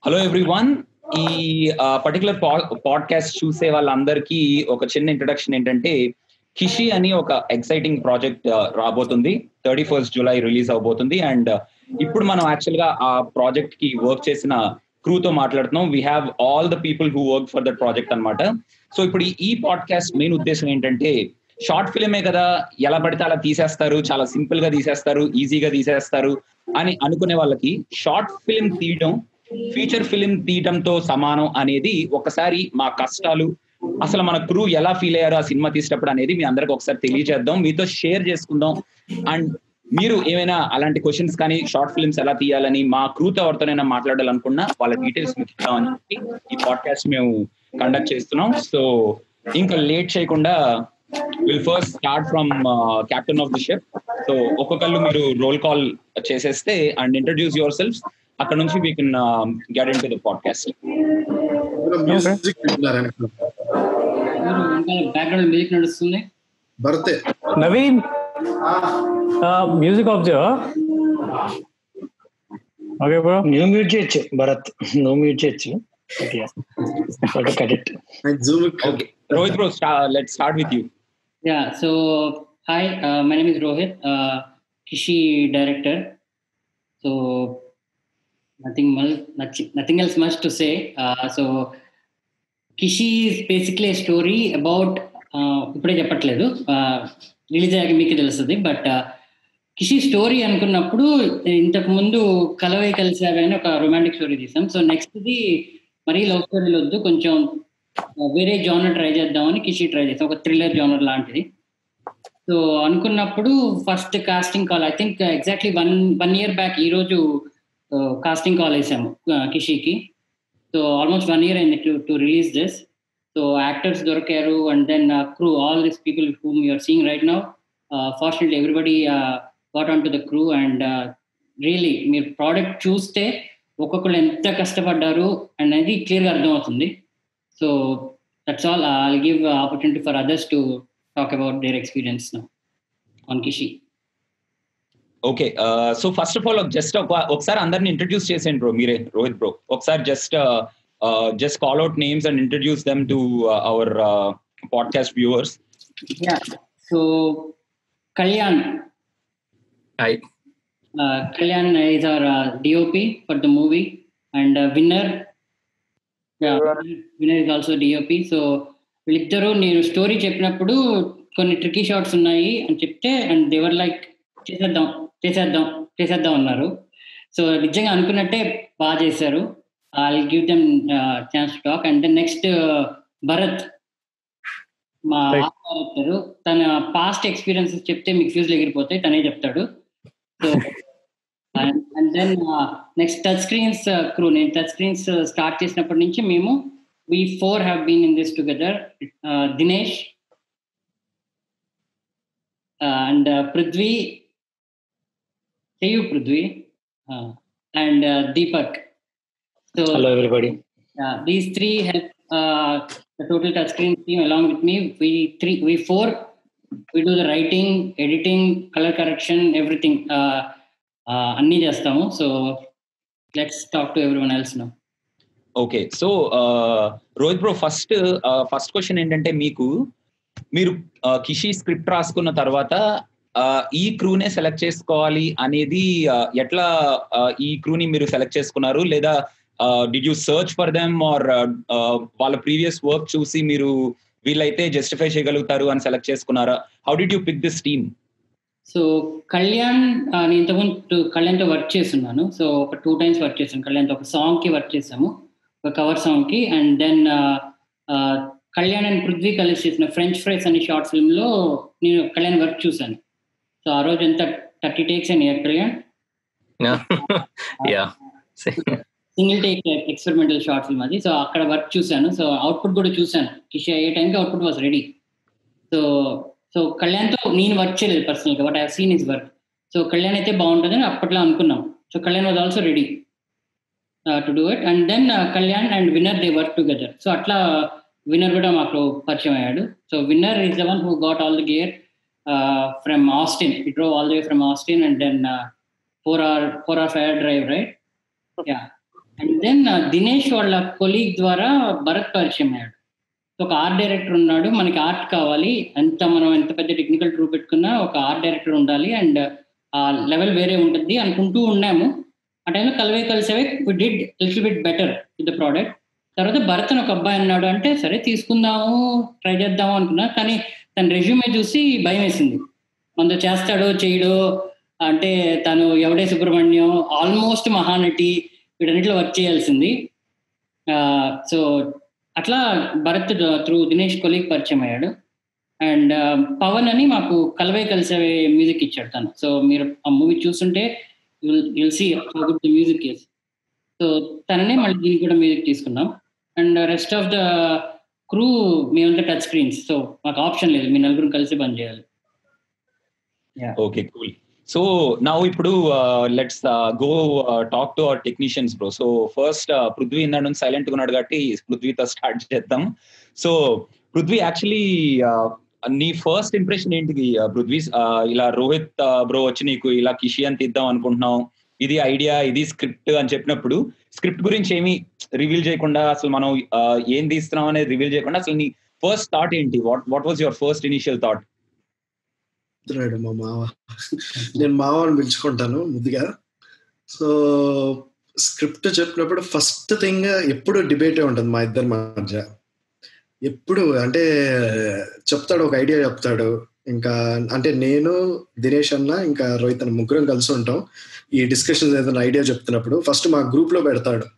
Hello everyone ఈ particular podcast చూసే వాళ్ళందరికీ ఒక చిన్న ఇంట్రడక్షన్ ఏంటంటే కిషి అని ఒక ఎక్సైటింగ్ ప్రాజెక్ట్ రాబోతుంది థర్టీ ఫస్ట్ జూలై రిలీజ్ అవబోతుంది అండ్ ఇప్పుడు మనం యాక్చువల్ గా ఆ ప్రాజెక్ట్ కి వర్క్ చేసిన క్రూతో మాట్లాడుతున్నాం we have all the people who work for that project అనమాట సో ఇప్పుడు ఈ పాడ్కాస్ట్ మెయిన్ ఉద్దేశం ఏంటంటే షార్ట్ ఫిల్మే కదా ఎలా పడితే అలా తీసేస్తారు చాలా సింపుల్ గా తీసేస్తారు ఈజీగా తీసేస్తారు అని అనుకునే వాళ్ళకి షార్ట్ ఫిల్మ్ తీయడం ఫీచర్ ఫిల్మ్ తీయడంతో సమానం అనేది ఒకసారి మా కష్టాలు అసలు మన క్రూ ఎలా ఫీల్ అయ్యారో ఆ సినిమా తీసేటప్పుడు అనేది మీ అందరికి ఒకసారి తెలియజేద్దాం మీతో షేర్ చేసుకుందాం అండ్ మీరు ఏమైనా అలాంటి క్వశ్చన్స్ కానీ షార్ట్ ఫిల్మ్స్ ఎలా తీయాలని మా క్రూతో ఎవరితోనైనా మాట్లాడాలనుకున్నా వాళ్ళ డీటెయిల్స్ మీకు ఇద్దామని చెప్పి ఈ పాడ్కాస్ట్ మేము కండక్ట్ చేస్తున్నాం సో ఇంకా లేట్ చేయకుండా will first start from captain of the ship so ఒక్కొక్కళ్ళు మీరు రోల్ కాల్ చేసేస్తే అండ్ ఇంట్రడ్యూస్ యువర్ సెల్ఫ్ అక్కడ నుంచి we can get into the podcast music వింటున్నారు బ్యాక్గ్రౌండ్ మ్యూజిక్ నడుస్తుంది భరతే నవీన్ మ్యూజిక్ ఆఫ్ చేయవా ఓకే బ్రో నువ్వు మ్యూట్ చేయొచ్చు భరత్ నువ్వు మ్యూట్ చేయొచ్చు okay correct zoom okay Rohit bro let start with you ya so hi my name is Rohit Kishi director so nothing nothing else must to say so Kishi is basically story about ఇప్పుడే చెప్పట్లేదు release అయ్యాక మీకు తెలుస్తుంది but కిషి story అనుకున్నప్పుడు ఇంతకు ముందు కలవై కలిసావి అని ఒక రొమాంటిక్ స్టోరీ తీసాం సో నెక్స్ట్ది మరీ లవ్ స్టోరీలు వద్దు కొంచెం వేరే జానర్ ట్రై చేద్దామని కిషి ట్రై చేసాం ఒక థ్రిల్లర్ జానర్ లాంటిది సో అనుకున్నప్పుడు first casting call I think exactly one one year back ఈ రోజు కాస్టింగ్ కాల్ వేసాము కిషికి సో ఆల్మోస్ట్ వన్ ఇయర్ అయింది to to release this so actors దొరికారు and then crew all this people whom you're seeing right now fortunately everybody got on to the crew and really మీరు product చూస్తే ఒక్కొక్కరు ఎంత కష్టపడ్డారు అనేది క్లియర్గా అర్థమవుతుంది so that's all I give opportunity for others to talk about their experience on Kishi okay so first of all just ఒకసారి అందరిని ఇంట్రడ్యూస్ చేసేయండి బ్రో మీరే రోహిత్ బ్రో ఒకసారి just just call out names and introduce them to our podcast viewers so Kalyan hi Kalyan is our DOP for the movie and Winner Winner is also DOP so వీళ్ళిద్దరూ నేను story చెప్పినప్పుడు కొన్ని tricky shots ఉన్నాయి అని చెప్తే and they were like చేసేద్దాం చేసేద్దాం చేసేద్దాం అన్నారు సో నిజంగా అనుకున్నట్టే బాగా చేశారు I give them chance to talk and then next Bharat మా డైరెక్టర్ తన పాస్ట్ ఎక్స్పీరియన్సెస్ చెప్తే మీకు ఫ్యూజ్ ఎగిరిపోతాయి తనే చెప్తాడు so and then next touch screens crew నేను టచ్ స్క్రీన్స్ స్టార్ట్ చేసినప్పటి నుంచి మేము we four have been in this together Dinesh and Prithvi చెయ్యు Prithvi and Deepak so hello everybody these three help the total touchscreen team along with me we three we four we do the writing editing color correction everything uh, uh, అన్నీ చేస్తాము so let's talk to everyone else no okay so Rohit bro first first question ఏంటంటే మీకు మీరు కిషి script రాసుకున్న తర్వాత ఈ క్రూనే select చేసుకోవాలి అనేది ఎట్లా ఈ క్రూని మీరు సెలెక్ట్ చేసుకున్నారు లేదా did you search for them or వాళ్ళ ప్రీవియస్ వర్క్ చూసి మీరు వీళ్ళైతే జస్టిఫై చేయగలుగుతారు అని సెలెక్ట్ చేసుకున్నారా how did you pick this team so Kalyan నేను ఇంతకుముందు కళ్యాణ్తో వర్క్ చేస్తున్నాను సో ఒక టూ టైమ్స్ వర్క్ చేశాను కళ్యాణ్తో ఒక సాంగ్కి వర్క్ చేసాము ఒక కవర్ సాంగ్కి and then Kalyan and Prithvi కలిసి చేసిన ఫ్రెంచ్ ఫ్రైస్ అనే షార్ట్ ఫిల్మ్లో నేను కళ్యాణ్ వర్క్ చూశాను సో ఆ రోజు ఎంత థర్టీ టేక్స్ అని Kalyan single take experimental short film అది సో అక్కడ వర్క్ చూశాను సో అవుట్పుట్ కూడా చూశాను కిషి అయ్యే టైంకి output was ready so so కళ్యాణ్తో నేను వర్క్ చేయలేదు పర్సనల్గా but I seen his work so Kalyan అయితే బాగుంటుందని అప్పట్లో అనుకున్నాం so Kalyan was also ready to do it and then Kalyan and Winner they work together so అట్లా విన్నర్ కూడా మాకు పరిచయం అయ్యాడు so Winner is the one who got all the gear from Austin it all the way from Austin and then four hour four hour fire drive right ya and then Dinesh వాళ్ళ colleague ద్వారా భరత్ పరిచయం అయ్యాడు so ఒక art director ఉన్నాడు మనకి art కావాలి ఎంత మనం ఎంత పెద్ద టెక్నికల్ ట్రూ పెట్టుకున్నా ఒక ఆర్ట్ డైరెక్టర్ ఉండాలి అండ్ ఆ లెవెల్ వేరే ఉంటుంది అనుకుంటూ ఉన్నాము ఆ టైంలో కలివే కలిసేవే we did little bit better with the product తర్వాత భరత్ అని ఒక అబ్బాయి అన్నాడు అంటే సరే తీసుకుందాము ట్రై చేద్దాము అనుకున్నా కానీ తన రెజ్యూమే చూసి భయం వేసింది మనతో చేస్తాడో చేయడో అంటే తను ఎవడే సుబ్రహ్మణ్యం ఆల్మోస్ట్ మహానటి వీటన్నిటిలో వర్క్ చేయాల్సింది సో అట్లా భరత్ త్రూ దినేష్ కొలీగ్ పరిచయం అయ్యాడు అండ్ పవన్ అని మాకు కలవే కలిసే మ్యూజిక్ ఇచ్చాడు తను సో మీరు ఆ మూవీ చూస్తుంటే you'll see good the music is so తననే మళ్ళీ దీనికి కూడా మ్యూజిక్ తీసుకున్నాం and rest of the crew మేమంతా టచ్ స్క్రీన్స్ సో మాకు ఆప్షన్ లేదు మీ నలుగురు కలిసి పని చేయాలి ఓకే కూల్ సో నా ఇప్పుడు let's go talk to our technicians bro so first Prithvi ఇందా నుంచి సైలెంట్ ఉన్నాడు కాబట్టి పృథ్వీతో స్టార్ట్ చేద్దాం సో పృథ్వీ యాక్చువల్లీ నీ ఫస్ట్ ఇంప్రెషన్ ఏంటిది పృథ్వీ ఇలా రోహిత్ బ్రో వచ్చి నీకు ఇలా కిషి అని తీద్దాం అనుకుంటున్నాం ఇది ఐడియా ఇది స్క్రిప్ట్ అని చెప్పినప్పుడు స్క్రిప్ట్ గురించి ఏమి రివీల్ చేయకుండా అసలు మనం ఏం తీస్తున్నాం అనేది రివీల్ చేయకుండా అసలు నీ ఫస్ట్ థాట్ ఏంటి what what was your first initial thought చెప్తున్నాడు మా మావ నేను మావ అని పిలుచుకుంటాను ముద్దుగా సో స్క్రిప్ట్ చెప్పినప్పుడు ఫస్ట్ థింగ్ ఎప్పుడు డిబేటే ఉంటుంది మా ఇద్దరి మధ్య ఎప్పుడు అంటే చెప్తాడు ఒక ఐడియా చెప్తాడు ఇంకా అంటే నేను దినేష్ అన్న ఇంకా రోహిత్ అన్న ముగ్గురం కలిసి ఉంటాం ఈ డిస్కషన్స్ ఏదైనా ఐడియా చెప్తున్నప్పుడు ఫస్ట్ మా గ్రూప్ లో పెడతాడు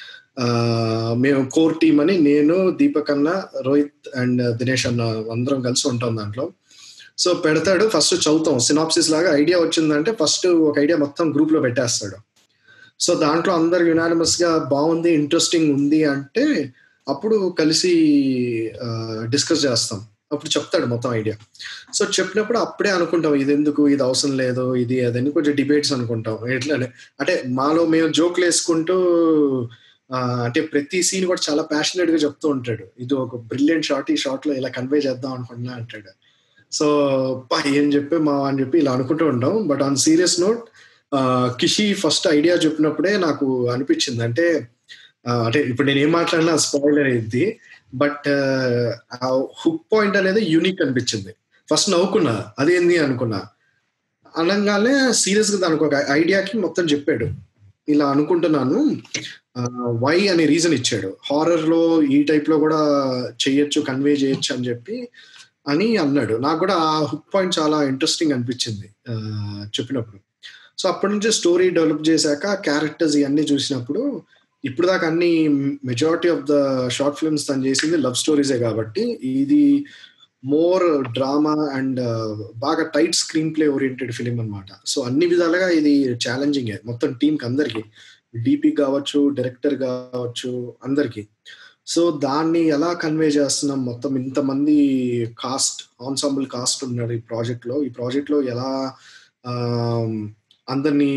మేము కోర్ టీమ్ అని నేను దీపక్ అన్న రోహిత్ అండ్ దినేష్ అన్న అందరం కలిసి ఉంటాం దాంట్లో సో పెడతాడు ఫస్ట్ చదువుతాం సినాప్సిస్ లాగా ఐడియా వచ్చిందంటే ఫస్ట్ ఒక ఐడియా మొత్తం గ్రూప్ లో పెట్టేస్తాడు సో దాంట్లో అందరు యునానిమస్ గా బాగుంది ఇంట్రెస్టింగ్ ఉంది అంటే అప్పుడు కలిసి డిస్కస్ చేస్తాం అప్పుడు చెప్తాడు మొత్తం ఐడియా సో చెప్పినప్పుడు అప్పుడే అనుకుంటాం ఇది ఎందుకు ఇది అవసరం లేదు ఇది అదని కొంచెం డిబేట్స్ అనుకుంటాం ఎట్లానే అంటే మాలో మేము జోక్లు వేసుకుంటూ అంటే ప్రతి సీన్ కూడా చాలా ప్యాషనెట్ గా చెప్తూ ఉంటాడు ఇది ఒక బ్రిలియంట్ షాట్ ఈ షాట్ లో ఇలా కన్వే చేద్దాం అనుకుంటున్నా అంటాడు సో పా ఏం చెప్పి మా అని చెప్పి ఇలా అనుకుంటూ ఉంటాం but on serious note Kishi first idea చెప్పినప్పుడే నాకు అనిపించింది అంటే అంటే ఇప్పుడు నేను ఏం మాట్లాడినా స్పాయిలర్ అయింది బట్ ఆ హుక్ పాయింట్ అనేది యూనిక్ అనిపించింది ఫస్ట్ నవ్వుకున్నా అదేంది అనుకున్నా అనగానే సీరియస్ గా దానికి ఒక ఐడియాకి మొత్తం చెప్పాడు ఇలా అనుకుంటున్నాను వై అనే రీజన్ ఇచ్చాడు హారర్ లో ఈ టైప్ లో కూడా చెయ్యొచ్చు కన్వే చేయొచ్చు అని చెప్పి అని అన్నాడు నాకు కూడా ఆ హుక్ పాయింట్ చాలా ఇంట్రెస్టింగ్ అనిపించింది చెప్పినప్పుడు సో అప్పటి నుంచి స్టోరీ డెవలప్ చేశాక క్యారెక్టర్స్ ఇవన్నీ చూసినప్పుడు ఇప్పుడు దాకా అన్ని majority of the short films తను చేసింది లవ్ స్టోరీసే కాబట్టి ఇది మోర్ డ్రామా అండ్ బాగా tight screen play oriented film అనమాట సో అన్ని విధాలుగా ఇది ఛాలెంజింగ్ మొత్తం టీంకి అందరికి డిపి కావచ్చు డైరెక్టర్ కావచ్చు అందరికి సో దాన్ని ఎలా కన్వే చేస్తున్నాం మొత్తం ఇంతమంది కాస్ట్ ఆన్సాంబుల్ కాస్ట్ ఉన్నారు ఈ ప్రాజెక్ట్ లో ఈ ప్రాజెక్ట్ లో ఎలా అందరినీ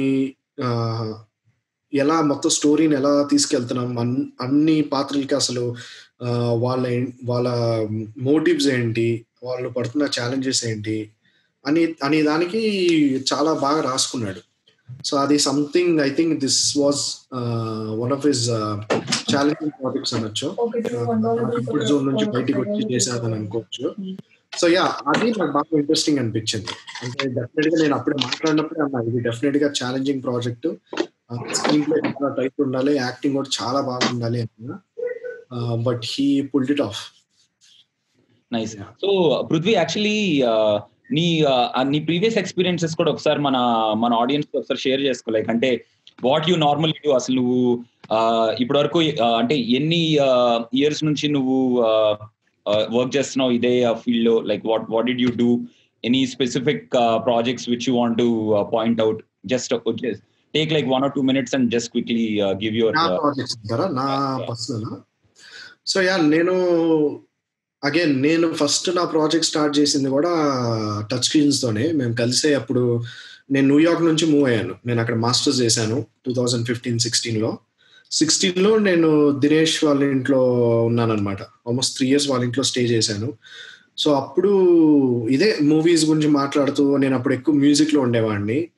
ఎలా మొత్తం స్టోరీని ఎలా తీసుకెళ్తున్నాం అన్ని పాత్రలకి అసలు వాళ్ళ వాళ్ళ మోటివ్స్ ఏంటి వాళ్ళు పడుతున్న ఛాలెంజెస్ ఏంటి అని అనే దానికి చాలా బాగా రాసుకున్నాడు సో అది something I think this was one of his challenging projects అనొచ్చు కంఫర్ట్ జోన్ నుంచి బయటికి వచ్చి చేసేదని అనుకోవచ్చు సో యా అది నాకు బాగా ఇంట్రెస్టింగ్ అనిపించింది అంటే డెఫినెట్ గా నేను అప్పుడే మాట్లాడినప్పుడే అన్నా ఇది డెఫినెట్ గా ఛాలెంజింగ్ ప్రాజెక్ట్ స్క్రీన్ ప్లే చాలా టైప్ ఉండాలి యాక్టింగ్ కూడా చాలా బాగా ఉండాలి అన్నా but he pulled it off nice so Prithvi actually నీ నీ ప్రీవియస్ ఎక్స్పీరియన్సెస్ కూడా ఒకసారి మన మన ఆడియన్స్ ఒకసారి షేర్ చేసుకో లైక్ అంటే వాట్ యు నార్మల్ డూ అసలు నువ్వు ఇప్పటి వరకు అంటే ఎన్ని ఇయర్స్ నుంచి నువ్వు వర్క్ చేస్తున్నావు ఇదే ఫీల్డ్ లో like what what did you do any specific projects which you want to point out just take like one or two minutes and just quickly give your నా పర్సనల్ సో యా నేను again నేను first నా project start చేసింది కూడా touch screens తోనే మేము కలిసే అప్పుడు నేను న్యూయార్క్ నుంచి మూవ్ అయ్యాను నేను అక్కడ మాస్టర్స్ చేశాను టూ థౌజండ్ ఫిఫ్టీన్ సిక్స్టీన్ లో సిక్స్టీన్ లో నేను దినేష్ వాళ్ళ ఇంట్లో ఉన్నాను అనమాట ఆల్మోస్ట్ త్రీ ఇయర్స్ వాళ్ళ ఇంట్లో స్టే చేశాను సో అప్పుడు ఇదే మూవీస్ గురించి మాట్లాడుతూ నేను అప్పుడు ఎక్కువ మ్యూజిక్ లో ఉండేవాడిని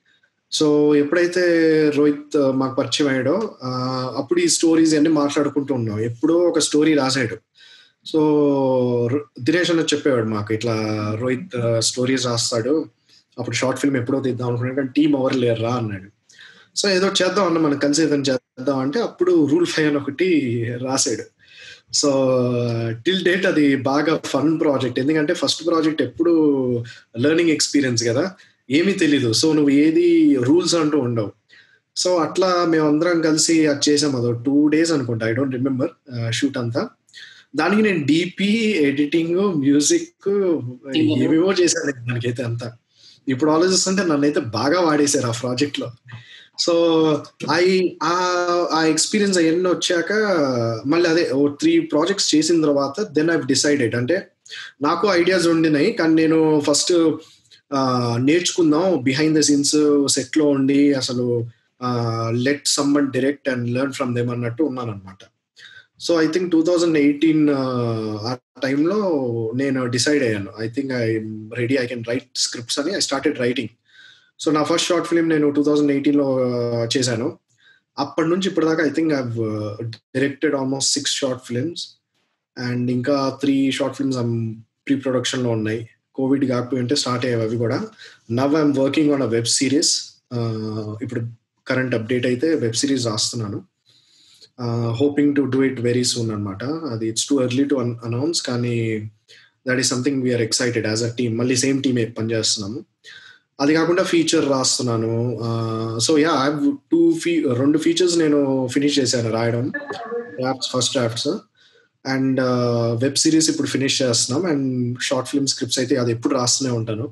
సో ఎప్పుడైతే రోహిత్ ఆ, మాకు పరిచయం అయ్యాడో ఆ, అప్పుడు ఈ స్టోరీస్ అన్ని మాట్లాడుకుంటూ ఉన్నాం ఎప్పుడో ఒక స్టోరీ రాసాడు సో రు- దినేష్ అన్న చెప్పేవాడు మాకు ఇట్లా రోహిత్ స్టోరీస్ రాస్తాడు అప్పుడు షార్ట్ ఫిల్మ్ ఎప్పుడో తీద్దాం అనుకున్నాడు కానీ టీం ఎవరు లేరురా అన్నాడు సో ఏదో చేద్దాం అన్న మనం కలిసి ఏదైనా చేద్దాం అంటే అప్పుడు రూల్ ఫైవ్ అని ఒకటి రాసాడు సో టిల్ డేట్ అది బాగా ఫన్ ప్రాజెక్ట్ ఎందుకంటే ఫస్ట్ ప్రాజెక్ట్ ఎప్పుడు లెర్నింగ్ ఎక్స్పీరియన్స్ కదా ఏమీ తెలీదు సో నువ్వు ఏది రూల్స్ అంటూ ఉండవు సో అట్లా మేమందరం కలిసి అది చేసాం అదో టూ డేస్ అనుకుంటా ఐ డోంట్ రిమెంబర్ షూట్ అంతా దానికి నేను డిపి ఎడిటింగ్ మ్యూజిక్ ఏమేమో చేశాను దానికైతే అంతా ఇప్పుడు ఆలోచిస్తుంటే నన్నైతే బాగా వాడేశారు ఆ ప్రాజెక్ట్ లో సో ఐ ఆ ఎక్స్పీరియన్స్ అవన్నీ వచ్చాక మళ్ళీ అదే ఓ త్రీ ప్రాజెక్ట్స్ చేసిన తర్వాత దెన్ ఐ డిసైడెడ్ అంటే నాకు ఐడియాస్ ఉండినాయి కానీ నేను ఫస్ట్ నేర్చుకుందాం బిహైండ్ ద సీన్స్ సెట్ లో ఉండి అసలు let someone direct and learn from them అన్నట్టు ఉన్నాను అనమాట so I think two thousand eighteen ఆ టైంలో నేను డిసైడ్ అయ్యాను I think I ready I can write scripts అని ఐ స్టార్టెడ్ రైటింగ్ సో నా ఫస్ట్ షార్ట్ ఫిల్మ్ నేను టూ థౌజండ్ ఎయిటీన్లో చేశాను అప్పటి నుంచి ఇప్పటిదాకా I think I directed almost six short films and ఇంకా త్రీ షార్ట్ ఫిల్మ్స్ ప్రీ ప్రొడక్షన్లో ఉన్నాయి కోవిడ్ కాకపోయి ఉంటే స్టార్ట్ అయ్యాయి అవి కూడా now I'm working on a web series ఇప్పుడు కరెంట్ అప్డేట్ అయితే వెబ్ సిరీస్ రాస్తున్నాను hoping to do it very soon అనమాట అది it's too early to announce కానీ that is something we're excited as a team మళ్ళీ సేమ్ టీమే పనిచేస్తున్నాము అది కాకుండా ఫీచర్ రాస్తున్నాను సో యా టూ ఫీ రెండు ఫీచర్స్ నేను ఫినిష్ చేశాను రాయడం drafts first drafts and web series ఇప్పుడు ఫినిష్ చేస్తున్నాం అండ్ షార్ట్ ఫిల్మ్ స్క్రిప్ట్స్ అయితే అది ఎప్పుడు రాస్తూనే ఉంటాను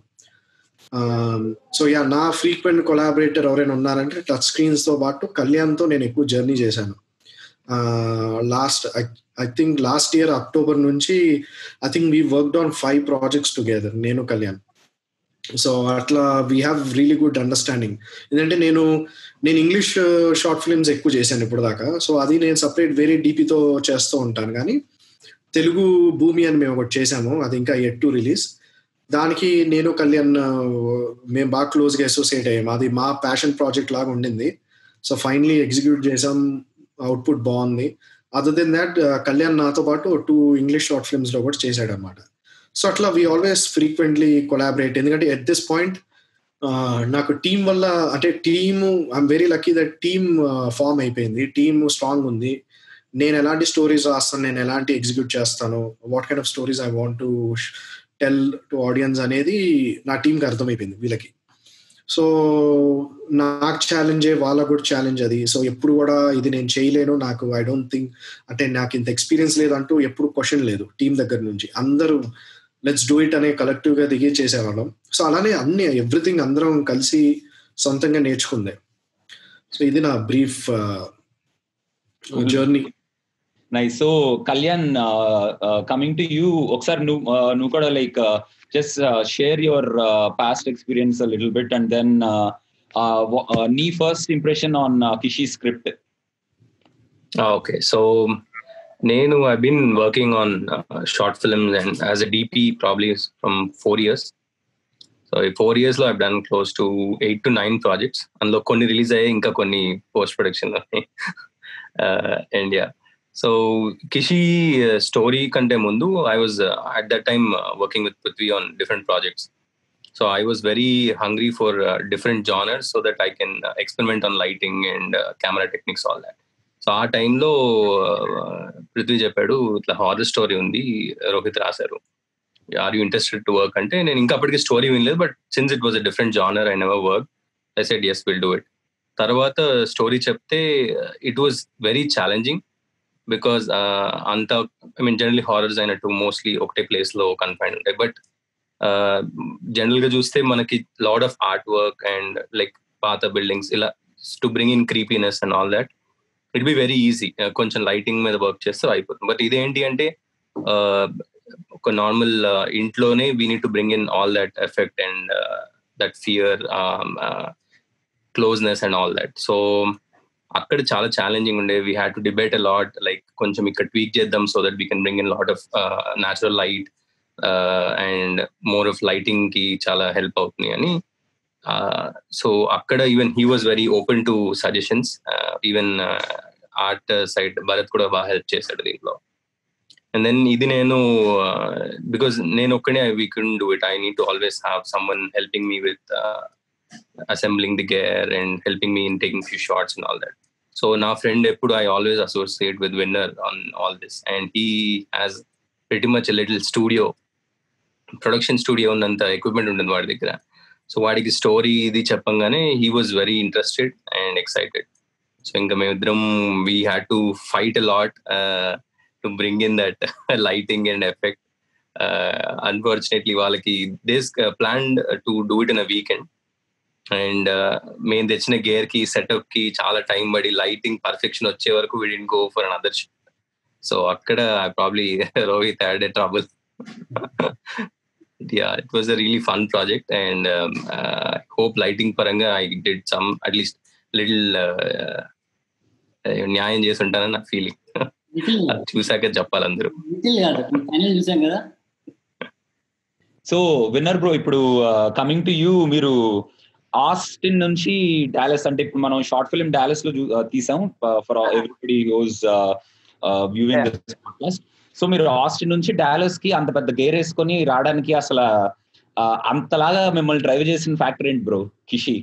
సో యా నా ఫ్రీక్వెంట్ కొలాబరేటర్ ఎవరైనా ఉన్నారంటే టచ్ స్క్రీన్స్ తో పాటు కళ్యాణ్తో నేను ఎక్కువ జర్నీ చేశాను last I think last year October నుంచి I think we worked on five projects together నేను కళ్యాణ్ సో అట్లా we have really good understanding ఎందుకంటే నేను నేను ఇంగ్లీష్ షార్ట్ ఫిల్మ్స్ ఎక్కువ చేశాను ఇప్పుడు దాకా సో అది నేను సపరేట్ వేరే డీపీతో చేస్తూ ఉంటాను కానీ తెలుగు భూమి అని మేము ఒకటి చేసాము అది ఇంకా ఎట్ టు రిలీజ్ దానికి నేను కళ్యాణ్ మేము బాగా క్లోజ్గా అసోసియేట్ అయ్యాము అది మా ప్యాషన్ ప్రాజెక్ట్ లాగా ఉండింది సో ఫైనలీ ఎగ్జిక్యూట్ చేసాం అవుట్పుట్ బాగుంది అదర్ దెన్ దాట్ కళ్యాణ్ నాతో పాటు టూ ఇంగ్లీష్ షార్ట్ ఫిల్మ్స్ లో కూడా చేశాడు అనమాట సో అట్లా వీ ఆల్వేస్ ఫ్రీక్వెంట్లీ కొలాబరేట్ ఎందుకంటే ఎట్ దిస్ పాయింట్ నాకు టీం వల్ల అంటే team I'm very lucky that team form అయిపోయింది టీమ్ స్ట్రాంగ్ ఉంది నేను ఎలాంటి స్టోరీస్ రాస్తాను నేను ఎలాంటి ఎగ్జిక్యూట్ చేస్తాను what kind of stories I want to tell to audience అనేది నా టీంకి అర్థమైపోయింది వీళ్ళకి సో నాకు ఛాలెంజే వాళ్ళకు కూడా ఛాలెంజ్ అది సో ఎప్పుడు కూడా ఇది నేను చేయలేను నాకు ఐ డోంట్ థింక్ అంటే నాకు ఇంత ఎక్స్పీరియన్స్ లేదు అంటూ ఎప్పుడు క్వశ్చన్ లేదు టీం దగ్గర నుంచి అందరూ లెట్స్ డూ ఇట్ అనే కలెక్టివ్ గా దిగి చేసేవాళ్ళం సో అలానే అన్ని ఎవ్రీథింగ్ అందరం కలిసి సొంతంగా నేర్చుకుందే సో ఇది నా brief journey nice so Kalyan coming to you ఒకసారి నువ్వు నువ్వు కూడా like just share your past experience little bit and then నీ first impression on Kishi script okay so నేను I been working on short films and as a DP probably from four years so ఈ four years లో I done close to eight to nine projects అందులో కొన్ని release అయ్యాయి ఇంకా కొన్ని post production and yeah so Kishi story కంటే ముందు I was at that time working with Prithvi on different projects so I was very hungry for different genres so that I can experiment on lighting and camera techniques all that so ఆ టైంలో పృథ్వీ చెప్పాడు ఇట్లా horror story ఉంది రోహిత్ రాశారు are you interested to work అంటే నేను ఇంకా అప్పటికి స్టోరీ వినలేదు but since it was a different genre I never work I said yes will do it తర్వాత స్టోరీ చెప్తే it was very challenging because అంత ఐ మీన్ జనరలీ హారర్స్ అయినట్టు mostly ఒకటే ప్లేస్ లో కన్ఫైన్ ఉంటాయి బట్ జనరల్ గా చూస్తే మనకి lot of art work and like పాత బిల్డింగ్స్ ఇలా to bring in creepiness and all that it be very easy కొంచెం లైటింగ్ మీద వర్క్ చేస్తే అయిపోతుంది బట్ ఇదేంటి అంటే ఒక నార్మల్ ఇంట్లోనే we need to bring in all that effect and that fear closeness and all that so అక్కడ చాలా ఛాలెంజింగ్ ఉండే we had to debate a lot like కొంచెం ఇక్కడ ట్వీక్ చేద్దాం so that we can bring in lot of natural light and more of lighting కి చాలా help అవుతుంది అని సో అక్కడ even he was very open to suggestions even art side Bharat కూడా బాగా హెల్ప్ చేశాడు దీంట్లో అండ్ దెన్ ఇది నేను బికాస్ నేను ఒక్కనే we can do it I need to always have some helping me with assembling the gear and helping me in taking few shots and all that so నా friend ఎప్పుడు I always associate with Winner on all this and he has very much little studio production studio ఉన్నంత equipment ఉంటుంది వాడి దగ్గర so వాడికి story ఇది చెప్పంగానే he was very interested and excited so ఇంకా మేమిద్దరం we had to fight a lot to bring in that lighting and effect unfortunately వాళ్ళకి this plan to do it in a weekend అండ్ మేము తెచ్చిన gear కి setup కి చాలా time పడి లైటింగ్ పర్ఫెక్షన్ వచ్చే వరకు we didn't go for another so అక్కడ I probably Rohit had a trouble yeah it was a really fun project and um, uh, i hope lighting paranga i did some at least little uh, న్యాయం చేసి ఉంటానని నా feeling చూసాక చెప్పాలి అందరూ final చూసాం కదా సో విన్నర్ బ్రో ఇప్పుడు కమింగ్ టు యూ మీరు ఆస్టిన్ నుంచి డాలస్ అంటే ఇప్పుడు మనం షార్ట్ ఫిల్మ్ డాలస్ లో తీసాం for everybody who's viewing podcast so మీరు ఆస్టిన్ నుంచి డాలస్ కి అంత పెద్ద గేర్ వేసుకొని రావడానికి అసలు అంతలాగా మిమ్మల్ని డ్రైవ్ చేసిన ఫ్యాక్టర్ ఏంటి bro Kishi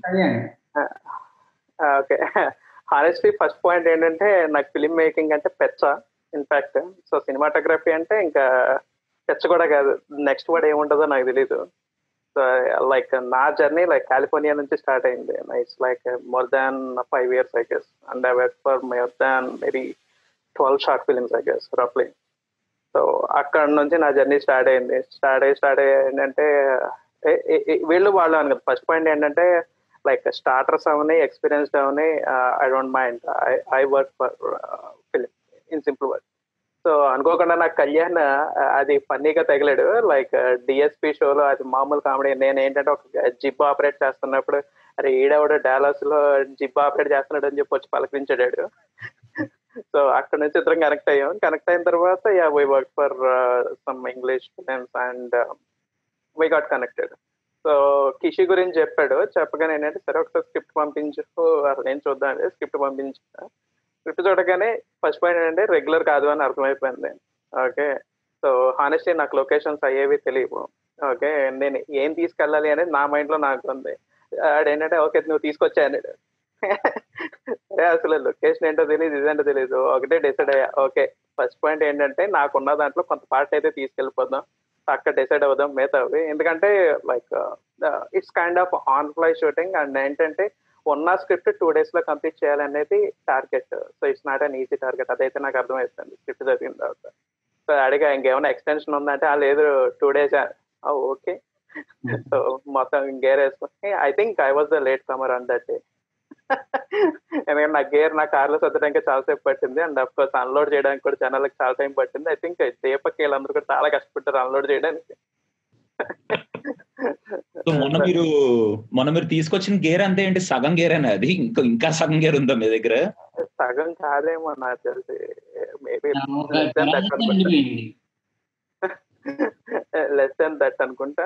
okay honestly first point ఏంటంటే నాకు ఫిలిం మేకింగ్ అంటే పెచ్చ ఇన్ఫాక్ట్ సో సినిమాటోగ్రఫీ అంటే ఇంకా పెచ్చ కూడా కాదు నెక్స్ట్ వర్డ్ ఏముంటుందో నాకు తెలీదు సో లైక్ నా జర్నీ లైక్ కాలిఫోర్నియా నుంచి స్టార్ట్ అయింది it's like more than five years I guess and I work for more than very twelve short films I guess రఫ్లీ సో అక్కడ నుంచి నా జర్నీ స్టార్ట్ అయింది స్టార్ట్ అయ్యి స్టార్ట్ అయ్యి ఏంటంటే వీళ్ళు వాళ్ళు అని కదా ఫస్ట్ పాయింట్ ఏంటంటే లైక్ స్టార్టర్స్ అవని ఎక్స్పీరియన్స్డ్ అవని I don't mind I I work for film in simple work so అనుకోకుండా నాకు కళ్యాణ్ అది ఫన్నీగా తగిలాడు లైక్ డిఎస్పి షోలో అది మామూలు కామెడీ నేను ఏంటంటే ఒక జిప్ ఆపరేట్ చేస్తున్నప్పుడు అరే ఈడెవడో డాలస్ లో జిప్ ఆపరేట్ చేస్తున్నాడు అని చెప్పి వచ్చి పలకరించాడు సో అక్కడ నుంచి ఇద్దరం కనెక్ట్ అయ్యాం కనెక్ట్ అయిన తర్వాత yeah we work for some English films and we got connected so Kishi గురించి చెప్పాడు చెప్పగానే ఏంటంటే సరే ఒకసారి స్క్రిప్ట్ పంపించు అసలు ఏం చూద్దాం స్క్రిప్ట్ పంపించు స్క్రిప్ట్ చూడగానే ఫస్ట్ పాయింట్ ఏంటంటే రెగ్యులర్ కాదు అని అర్థమైపోయింది ఓకే సో హానెస్ట్లీ నాకు లొకేషన్స్ అయ్యేవి తెలియవు ఓకే నేను ఏం తీసుకెళ్ళాలి అనేది నా మైండ్ లో నాకు ఉంది ఆడేంటంటే ఓకే నువ్వు తీసుకొచ్చా అన్నాడు అరే అసలు లొకేషన్ ఏంటో తెలియదు ఇదేంటో తెలియదు ఒకటే డిసైడ్ అయ్యా ఓకే ఫస్ట్ పాయింట్ ఏంటంటే నాకున్న దాంట్లో కొంత పార్ట్ అయితే తీసుకెళ్ళిపోదాం అక్కడ డిసైడ్ అవుదాం మిగతావి ఎందుకంటే like it's kind of on fly shooting and ఏంటంటే ఉన్న స్క్రిప్ట్ టూ డేస్ లో కంప్లీట్ చేయాలనేది target so it's not an easy target అదైతే నాకు అర్థమవుతుంది స్క్రిప్ట్ చదివిన తర్వాత సో అడిగా ఇంకేమైనా ఎక్స్టెన్షన్ ఉందంటే ఆ లేదు టూ డేస్ ఓకే సో మొత్తం గేర్ వేసుకుని I think I was the late comer on that day ఎందుకంటే నా గేర్ నా కార్లో సర్దడానికి చాలా సేపు పట్టింది అండ్ అఫ్ కోర్స్ అన్లోడ్ చేయడానికి కూడా జనాలకు చాలా టైం పట్టింది ఐ థింక్ దీపక్ వీళ్ళందరూ కూడా చాలా కష్టపడ్డారు అన్లోడ్ చేయడానికి మొన్న మీరు మొన్న మీరు తీసుకొచ్చిన గేర్ అంతే ఏంటి సగం గేర్ అనే అది ఇంకా ఇంకా సగం గేర్ ఉందా మీ దగ్గర సగం కాదేమో నాకు తెలిసి మేబీ లెస్ దెన్ దట్ అనుకుంటా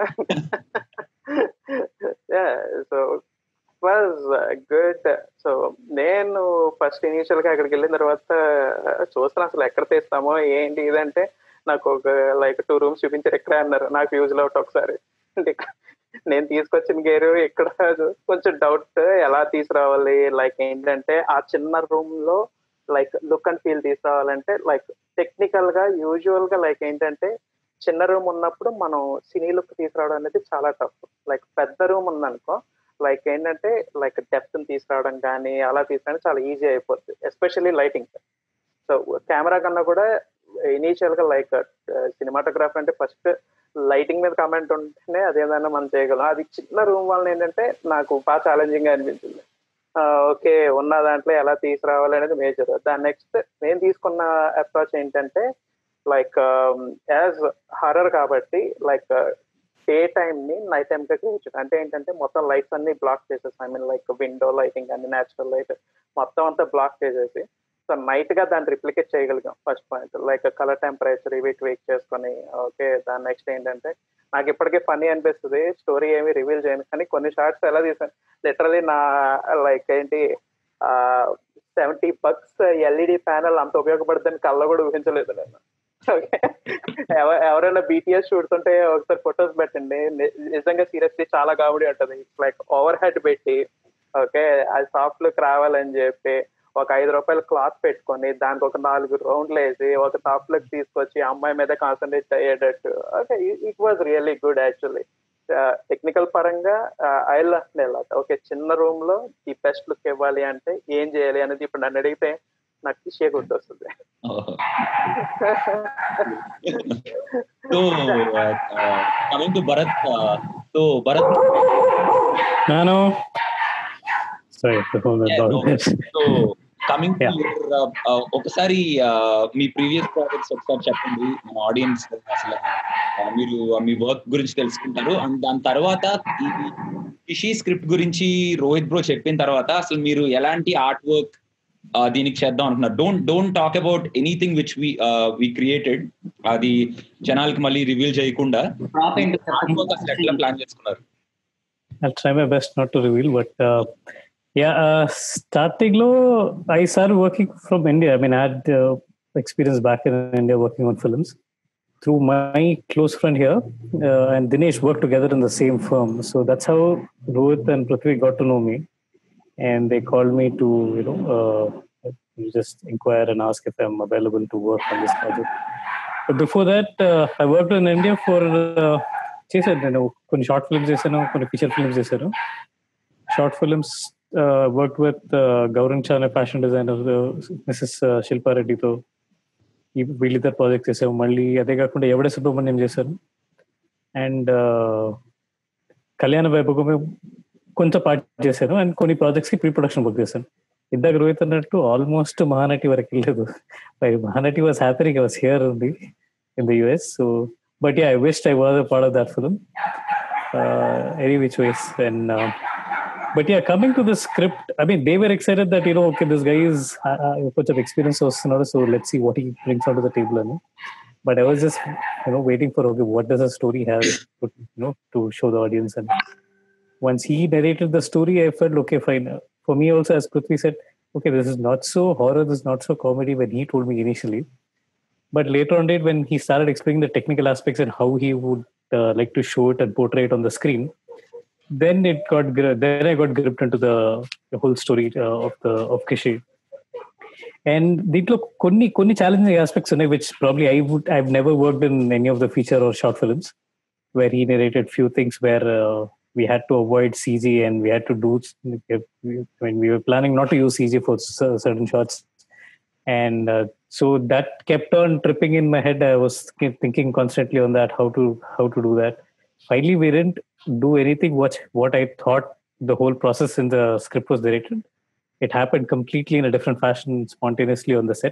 సో వాజ్ గుడ్ సో నేను ఫస్ట్ ఇనీషియల్ గా అక్కడికి వెళ్ళిన తర్వాత చూస్తాను అసలు ఎక్కడ తీస్తామో ఏంటి ఇదంటే నాకు ఒక లైక్ టూ రూమ్స్ చూపించారు ఎక్కడ అన్నారు నాకు యూజ్ అవుట్ ఒకసారి నేను తీసుకొచ్చిన గేరు ఇక్కడ కొంచెం డౌట్ ఎలా తీసుకురావాలి లైక్ ఏంటంటే ఆ చిన్న రూమ్ లో లైక్ లుక్ అండ్ ఫీల్ తీసుకురావాలంటే లైక్ టెక్నికల్ గా యూజువల్ గా లైక్ ఏంటంటే చిన్న రూమ్ ఉన్నప్పుడు మనం సినీ లుక్ తీసుకురావడం అనేది చాలా టఫ్ లైక్ పెద్ద రూమ్ ఉందనుకో లైక్ ఏంటంటే లైక్ డెప్త్ తీసుకురావడం కానీ అలా తీసుకురావడం చాలా ఈజీ అయిపోతుంది ఎస్పెషల్లీ లైటింగ్ సో కెమెరా కన్నా కూడా ఇనీషియల్ గా లైక్ సినిమాటోగ్రాఫర్ అంటే ఫస్ట్ లైటింగ్ మీద కమెంట్ ఉంటేనే అదేదన్నా మనం చేయగలం అది చిన్న రూమ్ వల్ల ఏంటంటే నాకు బాగా ఛాలెంజింగ్ గా అనిపించింది ఓకే ఉన్న దాంట్లో ఎలా తీసుకురావాలి అనేది మేజర్ దాని నెక్స్ట్ నేను తీసుకున్న అప్రోచ్ ఏంటంటే లైక్ యాజ్ హర్రర్ కాబట్టి లైక్ డే టైం ని నైట్ టైం గా క్రియేట్ అంటే ఏంటంటే మొత్తం లైట్స్ అన్ని బ్లాక్ చేసేసి I mean like window lighting అన్ని న్యాచురల్ లైట్ మొత్తం అంతా బ్లాక్ చేసేసి సో నైట్ గా దాన్ని రిప్లికేట్ చేయగలిగాం first point like colour temperature ఇవి ట్వీక్ చేసుకొని ఓకే దాని నెక్స్ట్ ఏంటంటే నాకు ఇప్పటికీ ఫనీ అనిపిస్తుంది స్టోరీ ఏమి రివీల్ చేయను కానీ కొన్ని షార్ట్స్ ఎలా తీసాను లిటరలీ నా లైక్ ఏంటి సెవెంటీ బక్స్ ఎల్ఈడి ప్యానల్ అంత ఉపయోగపడుతుందని కళ్ళ కూడా ఊహించలేదు నేను ఓకే ఎవరైనా బీటీఎస్ చూడుతుంటే ఒకసారి ఫొటోస్ పెట్టండి ని- నిజంగా సీరియస్లీ చాలా కామెడీ ఉంటుంది లైక్ ఓవర్ హెడ్ పెట్టి ఓకే అది సాఫ్ట్ లుక్ రావాలని చెప్పి ఒక ఐదు రూపాయల క్లాత్ పెట్టుకొని దానికి ఒక నాలుగు రౌండ్లు వేసి ఒక సాఫ్ట్ లుక్ తీసుకొచ్చి అమ్మాయి మీద కాన్సన్ట్రేట్ అయ్యేటట్టు okay it was really good actually technical పరంగా ఐ లవ్ ఓకే చిన్న రూమ్ లో ఈ బెస్ట్ లుక్ ఇవ్వాలి అంటే ఏం చేయాలి అనేది ఇప్పుడు నన్ను అడిగితే నాకు విషయ గుర్తొస్తుంది so coming to Bharat so Bharat నేను సారీ సో కమింగ్ ఒకసారి uh, మీ ప్రీవియస్ ప్రాజెక్ట్స్ ఒకసారి చెప్పండి మన ఆడియన్స్ అసలు uh, మీరు మీ వర్క్ గురించి తెలుసుకుంటారు అండ్ దాని తర్వాత ఈ ఇషీ స్క్రిప్ట్ గురించి రోహిత్ బ్రో చెప్పిన తర్వాత అసలు మీరు ఎలాంటి ఆర్ట్ వర్క్ దీనికి చేద్దాం అంటున్నారు don't don't talk about anything which we we created అది జనాలకి మళ్ళీ రివీల్ చేయకుండా Drop into ఆర్ట్ వర్క్ అసలు ఎట్లా ప్లాన్ చేసుకున్నారు I'll try my best not to reveal, but uh, yeah, uh, starting low, I started working from India. I mean, I had uh, experience back in India working on films through my close friend here, uh, and Dinesh worked together in the same firm. So that's how Rohit and Prithvi got to know me, and they called me to you know uh, just inquire and ask if I'm available to work on this project. But before that, uh, I worked in India for uh, చేశాను నేను కొన్ని short films చేశాను కొన్ని feature films చేశాను short films work with Gaurav Chane fashion designer Mrs శిల్పారెడ్డితో ఈ వీళ్ళిద్దరు project చేసాము మళ్ళీ అదే కాకుండా ఎవడే సుబ్రహ్మణ్యం చేశాను అండ్ కళ్యాణ వైభవమే కొంచెం పార్ట్ చేశాను అండ్ కొన్ని ప్రాజెక్ట్స్ కి ప్రీ ప్రొడక్షన్ వర్క్ చేశాను ఇందాక రోహిత్ అన్నట్టు ఆల్మోస్ట్ మహానటి వరకు వెళ్ళలేదు Mahanati was happening was here ఉంది in the US so but yeah, I wished I was a part of that film. Uh, any which ways, and uh, but yeah, coming to the script, I mean, they were excited that you know, okay, this guy is uh, uh, much of experience, so so let's see what he brings onto the table. You know? But I was just you know waiting for okay, what does a story have, to, you know, to show the audience. And once he narrated the story, I felt okay, fine. For me also, as Prithvi said, okay, this is not so horror, this is not so comedy. When he told me initially but later on date when he started explaining the technical aspects and how he would uh, like to show it and portray it on the screen then it got gri- then i got gripped into the, the whole story uh, of the of kishi and దీంట్లో కొన్ని కొన్ని challenging aspects ఉన్నాయి which probably I would I never worked in any of the feature or short films where he narrated few things where we had to avoid CG and we had to do when we were planning not to use CG for c- certain shots and uh, so that kept on tripping in my head i was keep thinking constantly on that how to how to do that finally we didn't do anything what what i thought the whole process in the script was narrated it happened completely in a different fashion spontaneously on the set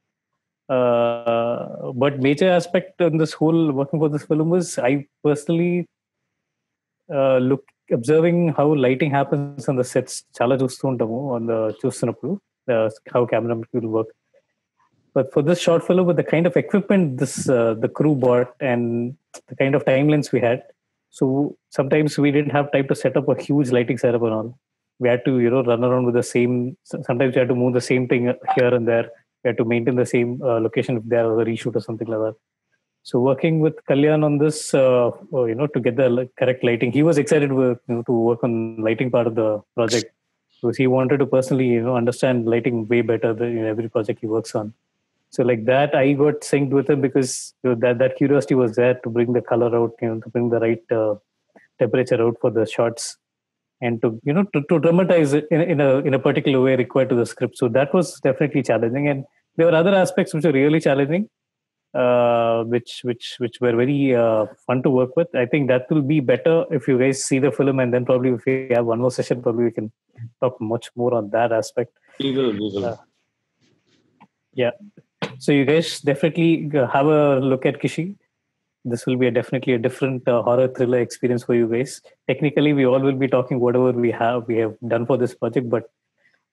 uh, but major aspect in this whole working for this film was i personally uh, look observing how lighting happens on the sets చాలా చూస్తూ ఉంటాము on the చూస్తున్నప్పుడు uh, how camera will work but for this short film with the kind of equipment this uh, the crew bought and the kind of timelines we had so sometimes we didn't have time to set up a huge lighting setup and all we had to you know run around with the same sometimes we had to move the same thing here and there we had to maintain the same uh, location if there was a reshoot or something like that so working with kalyan on this uh, you know to get the correct lighting he was excited with, you know, to work on lighting part of the project because he wanted to personally you know understand lighting way better than in every project he works on so like that i got synced with him because you know, that that curiosity was there to bring the color out you know to bring the right uh, temperature out for the shots and to you know to, to dramatize it in, in a in a particular way required to the script so that was definitely challenging and there were other aspects which were really challenging uh, which which which were very uh, fun to work with i think that will be better if you guys see the film and then probably if we have one more session probably we can talk much more on that aspect We will, we will. Uh, yeah so you guys definitely uh, have a look at kishi this will be a definitely a different uh, horror thriller experience for you guys technically we all will be talking whatever we have we have done for this project but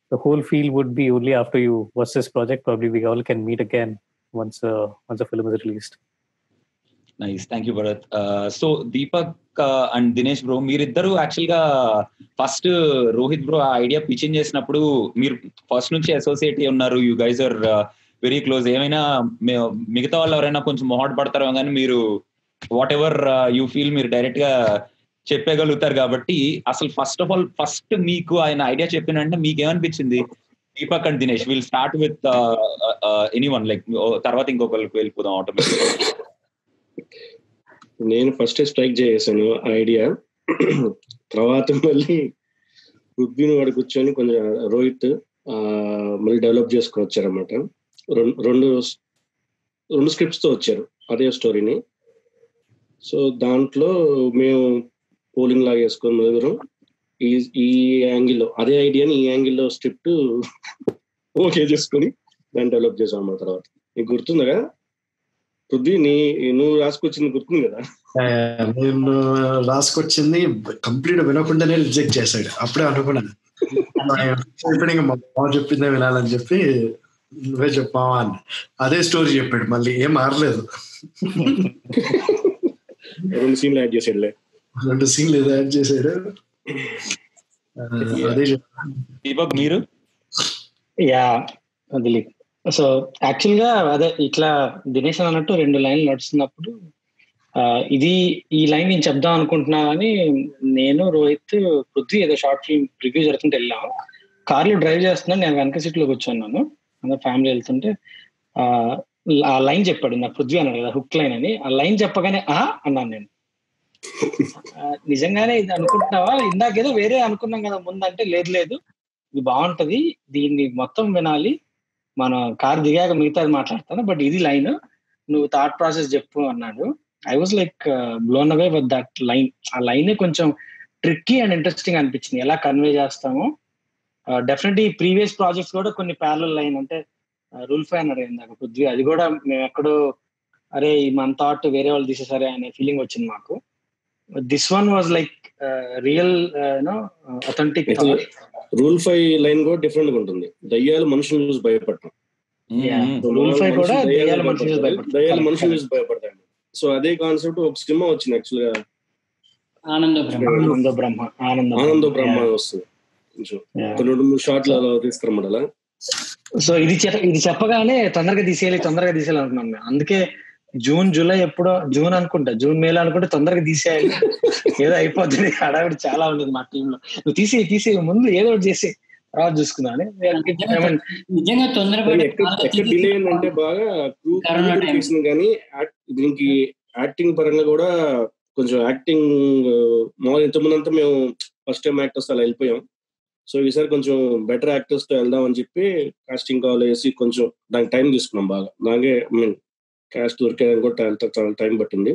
the whole feel would be only after you watch this project. Probably we all can meet again once uh, once the film is released. Nice thank you Bharat so Deepak and Dinesh bro మీరిద్దరు actual గా first Rohit bro ఆ idea pitching చేసినప్పుడు మీరు first నుంచి associate అయి ఉన్నారు you guys are very close ఏమైనా మే- మిగతా వాళ్ళు ఎవరైనా కొంచెం మొహాట్ పడతారో కానీ మీరు వాట్ ఎవర్ యూ ఫీల్ మీరు డైరెక్ట్ గా చెప్పగలుగుతారు కాబట్టి అసలు ఫస్ట్ ఆఫ్ ఆల్ ఫస్ట్ మీకు ఆయన ఐడియా చెప్పినంటే మీకు ఏమనిపించింది Deepak and Dinesh will start with anyone like తర్వాత ఇంకొకరికి వెళ్ళిపోదాం ఆటోమేటిక్ నేను ఫస్ట్ స్ట్రైక్ చేసాను ఐడియా తర్వాత మళ్ళీ పృథ్వీని వాడు కూర్చొని కొంచెం రోహిత్ ఆ, మళ్ళీ డెవలప్ చేసుకొని వచ్చారన్నమాట రెండు రెండు రెండు స్క్రిప్ట్స్ తో వచ్చారు అదే స్టోరీని సో దాంట్లో మేము పోలింగ్ లాగా వేసుకొని నలుగురం ఈ ఈ యాంగిల్లో అదే ఐడియాని ఈ యాంగిల్లో స్క్రిప్ట్ ఓకే చేసుకొని దాన్ని డెవలప్ చేసాం అన్నమాట తర్వాత నీకు గుర్తుందా పృథ్వీ నీ నువ్వు రాసుకొచ్చింది గుర్తుంది కదా నేను రాసుకొచ్చింది కంప్లీట్ వినకుండానే రిజెక్ట్ చేశాడు అప్పుడే అనుకున్నాను ఇప్పుడు ఇంకా మా మామ చెప్పిందే వినాలని చెప్పి నువ్వే చెప్పావా అని అదే స్టోరీ చెప్పాడు మళ్ళీ ఏం మారలేదు రెండు సీన్లు యాడ్ చేసాడులే రెండు సీన్లు ఏదో యాడ్ చేశాడు ఆ, అదే చెప్పాను దీపక్ మీరు యా దిలీప్ సో యాక్చువల్ గా అదే ఇట్లా దినేష్ అన్నట్టు రెండు లైన్లు నడుస్తున్నప్పుడు ఆ, ఇది ఈ లైన్ నేను చెప్దాం అనుకుంటున్నా అని నేను రోహిత్ పృథ్వీ ఏదో షార్ట్ ఫిల్మ్ రివ్యూ జరుగుతుంటే వెళ్ళాం కార్లో డ్రైవ్ చేస్తున్నాను నేను వెనక సీట్ లో కూర్చున్నాను అందరు ఫ్యామిలీ వెళ్తుంటే ఆ ఆ లైన్ చెప్పాడు నాకు పృథ్వీ అన్నాడు కదా హుక్ లైన్ అని ఆ లైన్ చెప్పగానే ఆ అన్నాను నేను ఆ, నిజంగానే ఇది అనుకుంటున్నావా ఇందాకేదో వేరే అనుకున్నాం కదా ముందంటే లేదు లేదు ఇది బాగుంటది దీన్ని మొత్తం వినాలి మనం కార్ దిగాక మిగతాది మాట్లాడతాను బట్ ఇది లైన్ నువ్వు థాట్ ప్రాసెస్ చెప్పు అన్నాడు I was like blown away with that line ఆ లైన్ కొంచెం ట్రిక్కీ అండ్ ఇంట్రెస్టింగ్ అనిపించింది ఎలా కన్వే చేస్తాము డెఫినెట్లీ ప్రీవియస్ ప్రాజెక్ట్స్ కూడా కొన్ని ప్యారల్ లైన్ అంటే రూల్ ఫై అన్నాడు ఇందాక పృథ్వీ అది కూడా మేము ఎక్కడో అరే ఈ మన థాట్ వేరే వాళ్ళు తీసేసారే అనే ఫీలింగ్ వచ్చింది మాకు this one was like real you know authentic rule five line కూడా డిఫరెంట్ గా ఉంటుంది దయ్యాలు మనుషులు చూసి భయపడటం Yeah. మ్మ్. రూల్ ఫైవ్ కూడా మనుషులు దెయ్యాలు మనుషులు చూసి భయపడతారు. దయ్యాలు మనుషులు Correct. చూసి భయపడతాయి సో అదే కాన్సెప్ట్ ఒక సినిమా వచ్చింది యాక్చువల్ గా ఆనంద బ్రహ్మ ఆనంద బ్రహ్మ ఆనంద ఆనంద బ్రహ్మ వస్తుంది కొంచెం ఒక రెండు మూడు షార్ట్లు అలా తీస్తారన్నమాట అలా సో ఇది చెప్- ఇది చెప్పగానే తొందరగా తీసేయాలి తొందరగా తీసేయాలి అనుకున్నాం మేము అందుకే జూన్ జూలై ఎప్పుడో జూన్ అనుకుంటా జూన్ మేలో అనుకుంటే తొందరగా తీసేయాలి ఏదో అయిపోతుంది హడావిడి చాలా ఉండదు మా టీంలో నువ్వు తీసే తీసే ముందు ఏదో ఒకటి చేసి తర్వాత చూసుకుందాం నిజంగా తొందరపడి ఎక్కడ ఎక్కడ డిలే అయిందంటే బాగా క్రూ కరోనా time. తీసింది కానీ యాక్ట్- దీనికి యాక్టింగ్ పరంగా కూడా కొంచెం యాక్టింగ్ మామూలు ఇంతకుముందు అంతా మేము ఫస్ట్ టైం యాక్టర్స్ అలా వెళ్ళిపోయాం సో ఈసారి కొంచెం బెటర్ యాక్టర్స్ తో వెళ్దాం అని చెప్పి కాస్టింగ్ కాల్ వేసి కొంచెం దానికి టైం తీసుకున్నాం బాగా దానికే ఐ మీన్ కాస్ట్ దొరికేదానికి కూడా చాలా- చాలా టైం పట్టింది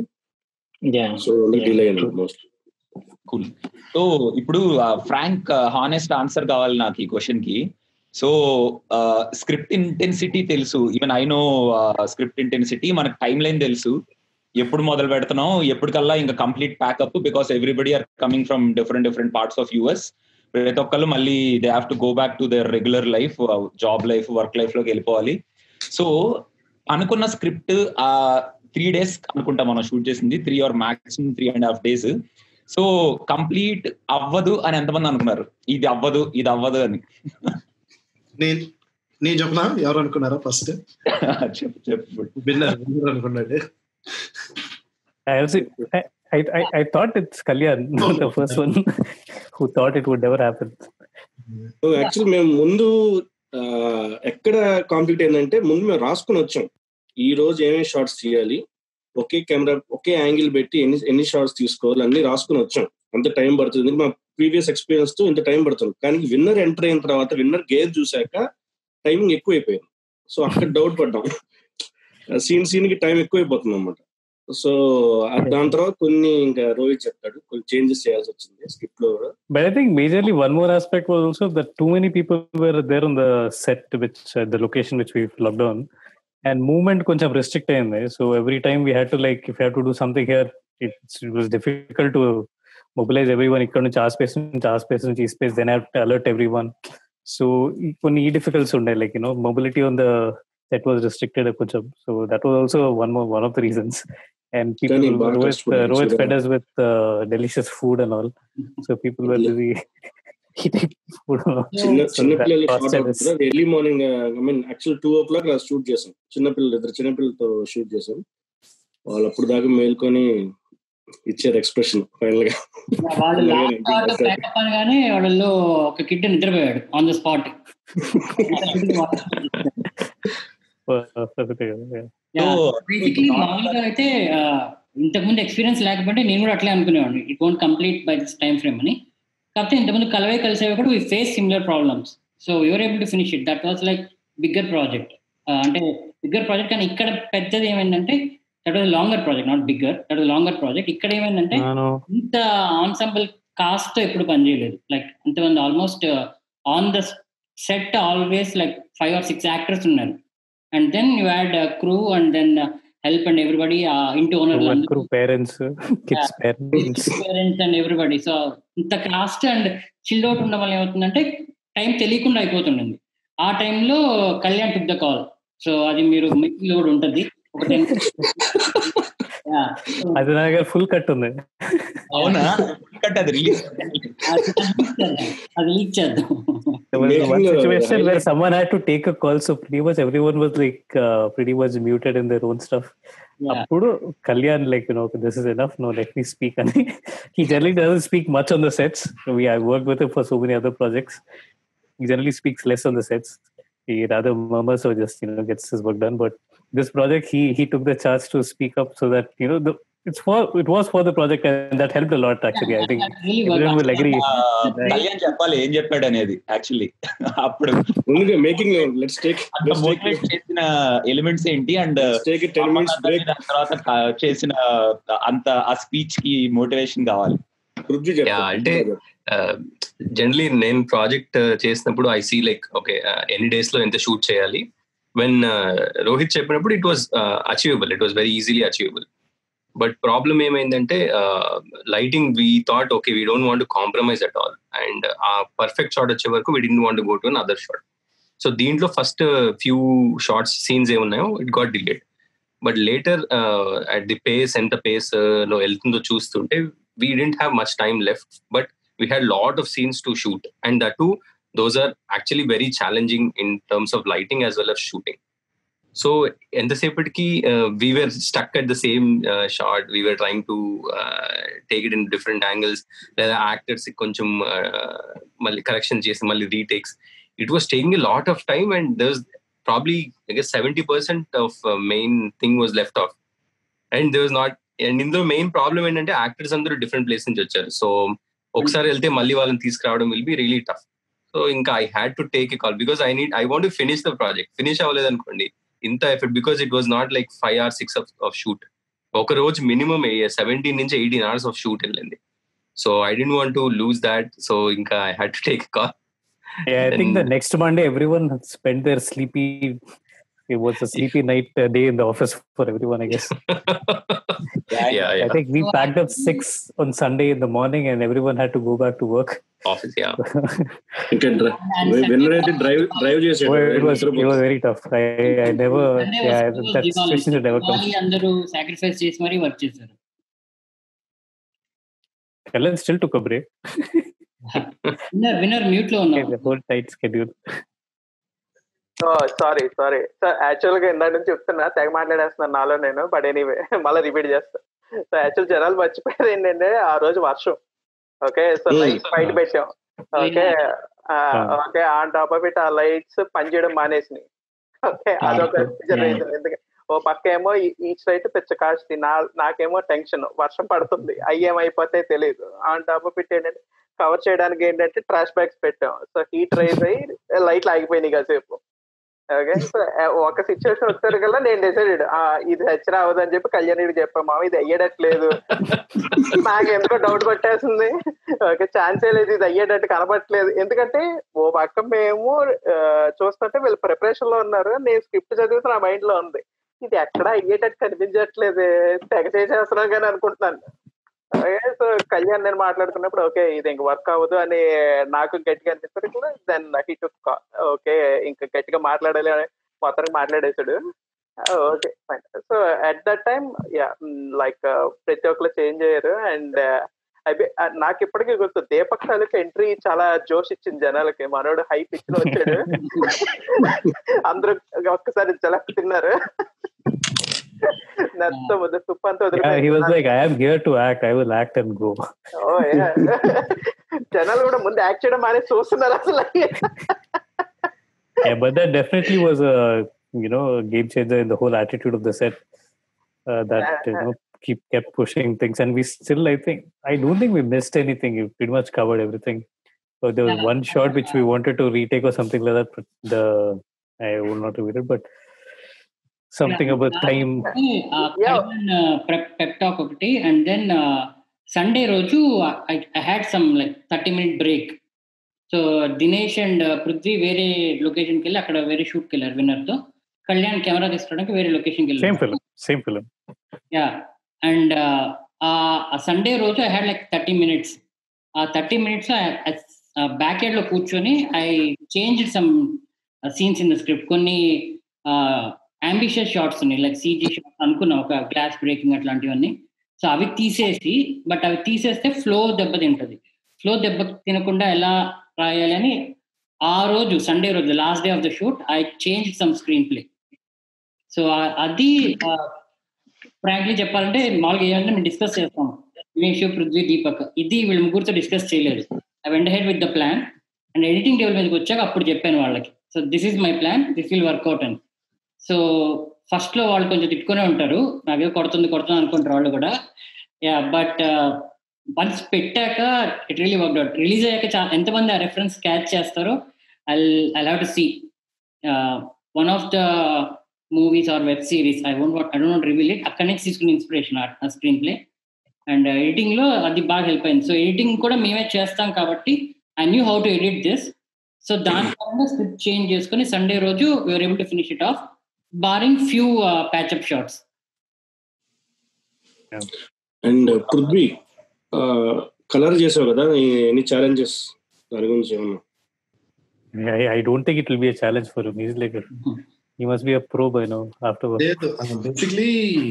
సో డిలే అయింది మోస్ట్ కూల్ సో ఇప్పుడు ఫ్రాంక్ హానెస్ట్ ఆన్సర్ కావాలి నాకు ఈ క్వశ్చన్ కి సో స్క్రిప్ట్ ఇంటెన్సిటీ తెలుసు even I know script intensity మనకు టైం లైన్ తెలుసు ఎప్పుడు మొదలు పెడుతున్నాం ఎప్పటికల్లా ఇంకా complete pack up because everybody are coming from different different parts of US ప్రతి ఒక్కళ్ళు మళ్ళీ they have to go back to their regular life job life work life లోకి వెళ్ళిపోవాలి సో అనుకున్న స్క్రిప్ట్ ఆ త్రీ డేస్ అనుకుంటా మనం షూట్ చేసింది three or maximum three and half days so complete అవ్వదు అని ఎంతమంది అనుకున్నారు ఇది అవ్వదు ఇది అవ్వదు అని నేను నేను చెప్పనా ఎవరు అనుకున్నారా ఫస్ట్ చెప్పు చెప్పు విన్నర్ విన్నర్ అనుకున్నాడు I also I, I, I, I thought it's Kalyan, the first one, who thought it would never happen. Actually మేము ముందు ఆ, ఎక్కడ కాంప్లీట్ అయిందంటే ముందు మేము రాసుకుని వచ్చాం ఈ రోజు ఏమేమి షార్ట్స్ తీయాలి ఒకే కెమెరా ఒకే యాంగిల్ పెట్టి ఎన్ని ఎన్ని షార్ట్స్ తీసుకోవాలి అన్ని రాసుకుని వచ్చాం అంత టైం పడుతుంది ఎందుకంటే మా ప్రీవియస్ ఎక్స్పీరియన్స్ తో ఇంత టైం పడుతుంది కానీ విన్నర్ ఎంటర్ అయిన తర్వాత విన్నర్ గేర్ చూశాక టైమింగ్ ఎక్కువైపోయింది సో అక్కడ డౌట్ పడ్డాం సీన్ సీన్ కి టైం ఎక్కువైపోతుంది అనమాట సో దాని తర్వాత కొన్ని ఇంకా రోహిత్ చెప్తాడు కొన్ని చేంజెస్ చేయాల్సి వచ్చింది స్క్రిప్ట్ లో కూడా But I think majorly one more aspect was also that too many people were there on the set, which uh, the location which we've locked down, and movement కొంచెం restrict అయింది. So every time we had to like, if we had to do something here, it's, it was difficult to mobilize everyone. ఇక్కడ నుంచి ఆ space నుంచి ఆ space నుంచి ఈ space then have to alert everyone so కొన్ని ఈ difficults ఉండే like you know mobility on the that was restricted కొంచెం so that was also one one of the reasons and people కానీ బాగా రోహిత్ కష్టపడ్డారు రోహిత్ చూడాలి. Fed us with uh, delicious food and all so people were busy eating food చిన్న So చిన్న that పిల్లలు cost short us. అవుతుంది early morning I mean actual two o'clock shoot చేసాం చిన్న పిల్లలు ఇద్దరు చిన్న పిల్లలతో షూట్ చేసాం వాళ్ళు అప్పుడు దాకా మేల్కొని ఇచ్చారు ఎక్స్ప్రెషన్ ఫైనల్ గా వాళ్ళు అలాగే లాస్ట్ పార్ట్ నటించేశారు. ప్యాకప్ అనగానే వాళ్ళలో ఒక కిడ్ నిద్రపోయాడు ఆన్ ద స్పాట్ బేసిక్లీ మామూలుగా అయితే ఆ, ఇంతకుముందు ఎక్స్పీరియన్స్ లేకపోతే నేను కూడా అట్లే అనుకునేవాడిని it won't complete by this time frame అని కాకపోతే ఇంతకుముందు కలవే కలిసేవి కూడా we face similar problems so you're able to finish it that was like bigger project అంటే బిగ్గర్ ప్రాజెక్ట్ కానీ ఇక్కడ పెద్దది ఏమైందంటే that was longer project not bigger that was longer project ఇక్కడ ఏమైందంటే no ఇంత ఆన్సంబుల్ కాస్ట్ తో ఎప్పుడు పనిచేయలేదు లైక్ అంతమంది almost on the set always like five or six actors ఉన్నారు and then you had crew and then help and everybody ఇంటి owner crew parents kids parents parents and everybody so ఇంత cast and chill out ఉండడం వల్ల ఏమవుతుందంటే time తెలియకుండా అయిపోతుండింది ఆ టైంలో Kalyan took the call so అది మీరు మీటింగ్ కూడా ఉంటుంది ఒక టెన్ అది నా దగ్గర ఫుల్ కట్ ఉంది అవునా కట్ అది రిలీజ్ అది లీక్ చేద్దాం There was Making one a situation where highlight- someone had to take a call, so pretty much everyone was like uh, pretty much muted in their own stuff. Yeah. Appudu Kalyan like you know this is enough. No, let me speak. And he generally doesn't speak much on the sets. We I worked with him for so many other projects. He generally speaks less on the sets. He rather murmurs or just you know gets his work done. But this project, he he took the chance to speak up so that you know the it's for it was for the project and that helped a lot actually. I think Really worked. everyone will agree. Kalyan చెప్పాలి ఏం చెప్పాడు అనేది actually అప్పుడు ముందుగా making let's take అంత motivate చేసిన elements ఏంటి and take ten minutes break దాని తర్వాత క- చేసిన అంత ఆ స్పీచ్ కి మోటివేషన్ కావాలి పృథ్వీ Yeah, అంటే జనరలీ నేను ప్రాజెక్ట్ చేసినప్పుడు ఐ సీ లైక్ ఓకే ఎన్ని డేస్ లో ఎంత షూట్ చేయాలి వెన్ రోహిత్ చెప్పినప్పుడు it was achievable it was very easily achievable but problem ఏమైందంటే lighting we thought okay we don't want compromise at all and ఆ పర్ఫెక్ట్ షాట్ వచ్చే వరకు we didn't want go to another shot so దీంట్లో first few shots scenes ఏమున్నాయో it got delayed but later at the pace ఎంత pace లో వెళ్తుందో చూస్తుంటే we didn't have much time left but we had lot of scenes to shoot and that too those are actually very challenging in terms of lighting as well as shooting so ఎంతసేపటికి uh, we were stuck at the same uh, shot we were trying to uh, take it in different angles లేదా actors కొంచెం uh, మళ్ళీ correction చేసి మళ్ళీ retakes it was taking a lot of time and there probably I guess seventy percent of main thing was left off and they was not and ఇందులో main problem ఏంటంటే actors అందరూ different place నుంచి వచ్చారు so ఒకసారి వెళ్తే మళ్ళీ వాళ్ళని తీసుకురావడం will be really tough so ఇంకా I had to take a call because I need I want finish the project finish అవ్వలేదు అనుకోండి ఇంత effort because it was not like five or six of shoot ఒక రోజు minimum seventeen నుంచి eighteen hours of shoot వెళ్ళింది so I didn't want to lose that so ఇంకా I had to take call Yeah, I think the Then- next Monday everyone had spent their sleepy. It was a sleepy night uh, day in the office for everyone, I guess. yeah, I yeah. think we packed up six on Sunday in the morning, and everyone had to go back to work. Office, yeah. ఇంకా winter అయితే drive drive చేసాడు it was it was very tough. I, I never yeah that situation should never come. Diwali అందరూ sacrifice చేసి మరీ work చేశారు Kellen still took a break. Winter winter mute లో Okay, ఉన్నాం the whole tight schedule. Sorry sorry sir actual గా ఇందాక నుంచి చెప్తున్నా తెగ మాట్లాడేస్తున్నాను నాలో నేను బట్ ఎనీవే మళ్ళీ రిపీట్ చేస్తా సో యాక్చువల్ జనాలు మర్చిపోయేది ఏంటంటే ఆ రోజు వర్షం ఓకే సో Hmm. లైట్స్ బయట పెట్టాం okay okay on top of it ఆ లైట్స్ పనిచేయడం మానేసినాయి ఓకే అదొక Yeah. రీజన్ ఎందుకంటే ఓ పక్క ఏమో ఈచ్ లైట్ పిచ్చ కాస్తి నా నాకేమో టెన్షన్ వర్షం పడుతుంది అవి ఏమైపోతే తెలియదు ఆన్ టాప్ ఆఫ్ ఇట్ ఏంటంటే కవర్ చేయడానికి ఏంటంటే ట్రాష్ బ్యాగ్స్ పెట్టాం సో హీట్ రైజ్ అయ్యి లైట్లు ఆగిపోయినాయి కాసేపు ఓకే సో ఒక సిచ్యువేషన్ వచ్చారు కల్లా నేను డిసైడెడ్ ఇది హెచ్చర అవ్వదు అని చెప్పి కళ్యాణికి చెప్పాము మామ ఇది అయ్యేటట్లేదు నాకు ఎందుకో డౌట్ కొట్టేస్తుంది ఓకే ఛాన్సే లేదు ఇది అయ్యేటట్టు కనబట్టలేదు ఎందుకంటే ఓ పక్క మేము ఆ, చూస్తుంటే వీళ్ళు ప్రిపరేషన్ లో ఉన్నారు నేను స్క్రిప్ట్ చదివితే నా మైండ్ లో ఉంది ఇది ఎక్కడ అయ్యేటట్టు కనిపించట్లేదు తెగ చేసేస్తున్నాం కానీ అనుకుంటున్నాను సో కళ్యాణ్ నేను మాట్లాడుకున్నప్పుడు ఓకే ఇది ఇంక వర్క్ అవ్వదు అని నాకు గట్టిగా అనిపించారు దెన్ హీ టుక్ ఓకే ఇంకా గట్టిగా మాట్లాడాలి అని మొత్తానికి మాట్లాడేశాడు okay fine so at that time yeah like ప్రతి ఒక్కరు చేంజ్ అయ్యారు అండ్ అవి నాకు ఇప్పటికీ గుర్తు దీపక్ తాలూకు ఎంట్రీ చాలా జోష్ ఇచ్చింది జనాలకి మనోడు హై పిచ్ లో వచ్చాడు అందరూ ఒక్కసారి జలక్ తిన్నారు నెత్త ముద్ద తుప్పు అంతా Yeah, he was వదిలిపోయింది like, I am here to act. I will act and go. Oh, yeah. జనాలు కూడా ముందు యాక్ట్ చేయడం మానేసి చూస్తున్నారు అసలు yeah, but that definitely was a you know a game changer in the whole attitude of the set. Uh, that you know keep kept pushing things, and we still, I think, I don't think we missed anything. We pretty much covered everything. So there was one shot which we wanted to retake or something like that. But the I will not reveal it, but something about time. Pep talk ఒకటి and then Sunday రోజు I had some like thirty minute break so Dinesh and Prithvi వేరే లొకేషన్కి వెళ్ళి అక్కడ వేరే షూట్కి వెళ్ళారు winner తో Kalyan camera తీసుకోవడానికి వేరే లొకేషన్కి Same వెళ్ళారు film, same film. Yeah and ఆ సండే రోజు I had like thirty minutes ఆ థర్టీ మినిట్స్ బ్యాక్ లో కూర్చొని I change some scenes in the script కొన్ని అంబిషియస్ షార్ట్స్ ఉన్నాయి లైక్ సీజీ షార్ట్స్ అనుకున్నా ఒక గ్లాస్ బ్రేకింగ్ అట్లాంటివన్నీ సో అవి తీసేసి బట్ అవి తీసేస్తే ఫ్లో దెబ్బ తింటది ఫ్లో దెబ్బ తినకుండా ఎలా రాయాలి అని ఆ రోజు సండే రోజు last day of the shoot I change some screenplay so అది ఫ్రాంక్లీ చెప్పాలంటే మామూలుగా ఏమంటే మేము డిస్కస్ చేస్తాం దినేష్ పృథ్వీ దీపక్ ఇది వీళ్ళ ముగ్గురితో డిస్కస్ చేయలేదు I went ahead with the plan and editing table మీదకి వచ్చాక అప్పుడు చెప్పాను వాళ్ళకి so this is my plan this will work out అని సో ఫస్ట్ లో వాళ్ళు కొంచెం తిట్టుకునే ఉంటారు నాకేదో కొడుతుంది కొడుతుంది అనుకుంటారు వాళ్ళు కూడా యా బట్ వన్స్ పెట్టాక it really work out release అయ్యాక చా- ఎంతమంది ఆ రెఫరెన్స్ క్యాచ్ చేస్తారో I I have to see one of the movies or web series I won't I don't reveal it అక్కడి నుంచి తీసుకున్న ఇన్స్పిరేషన్ ఆ స్క్రీన్ ప్లే అండ్ ఎడిటింగ్ లో అది బాగా హెల్ప్ అయింది సో ఎడిటింగ్ కూడా మేమే చేస్తాం కాబట్టి I knew how to edit this so దాని పరంగా స్క్రిప్ట్ చేంజ్ చేసుకుని సండే రోజు you're able to finish it off barring few patch up shots and Prithvi colour చేసావు కదా ఎనీ ఛాలెంజెస్ దాని గురించి ఏమన్నా I, I don't think it will be a challenge for him. He's like, a, he must be a pro by now afterwards. లేదు basically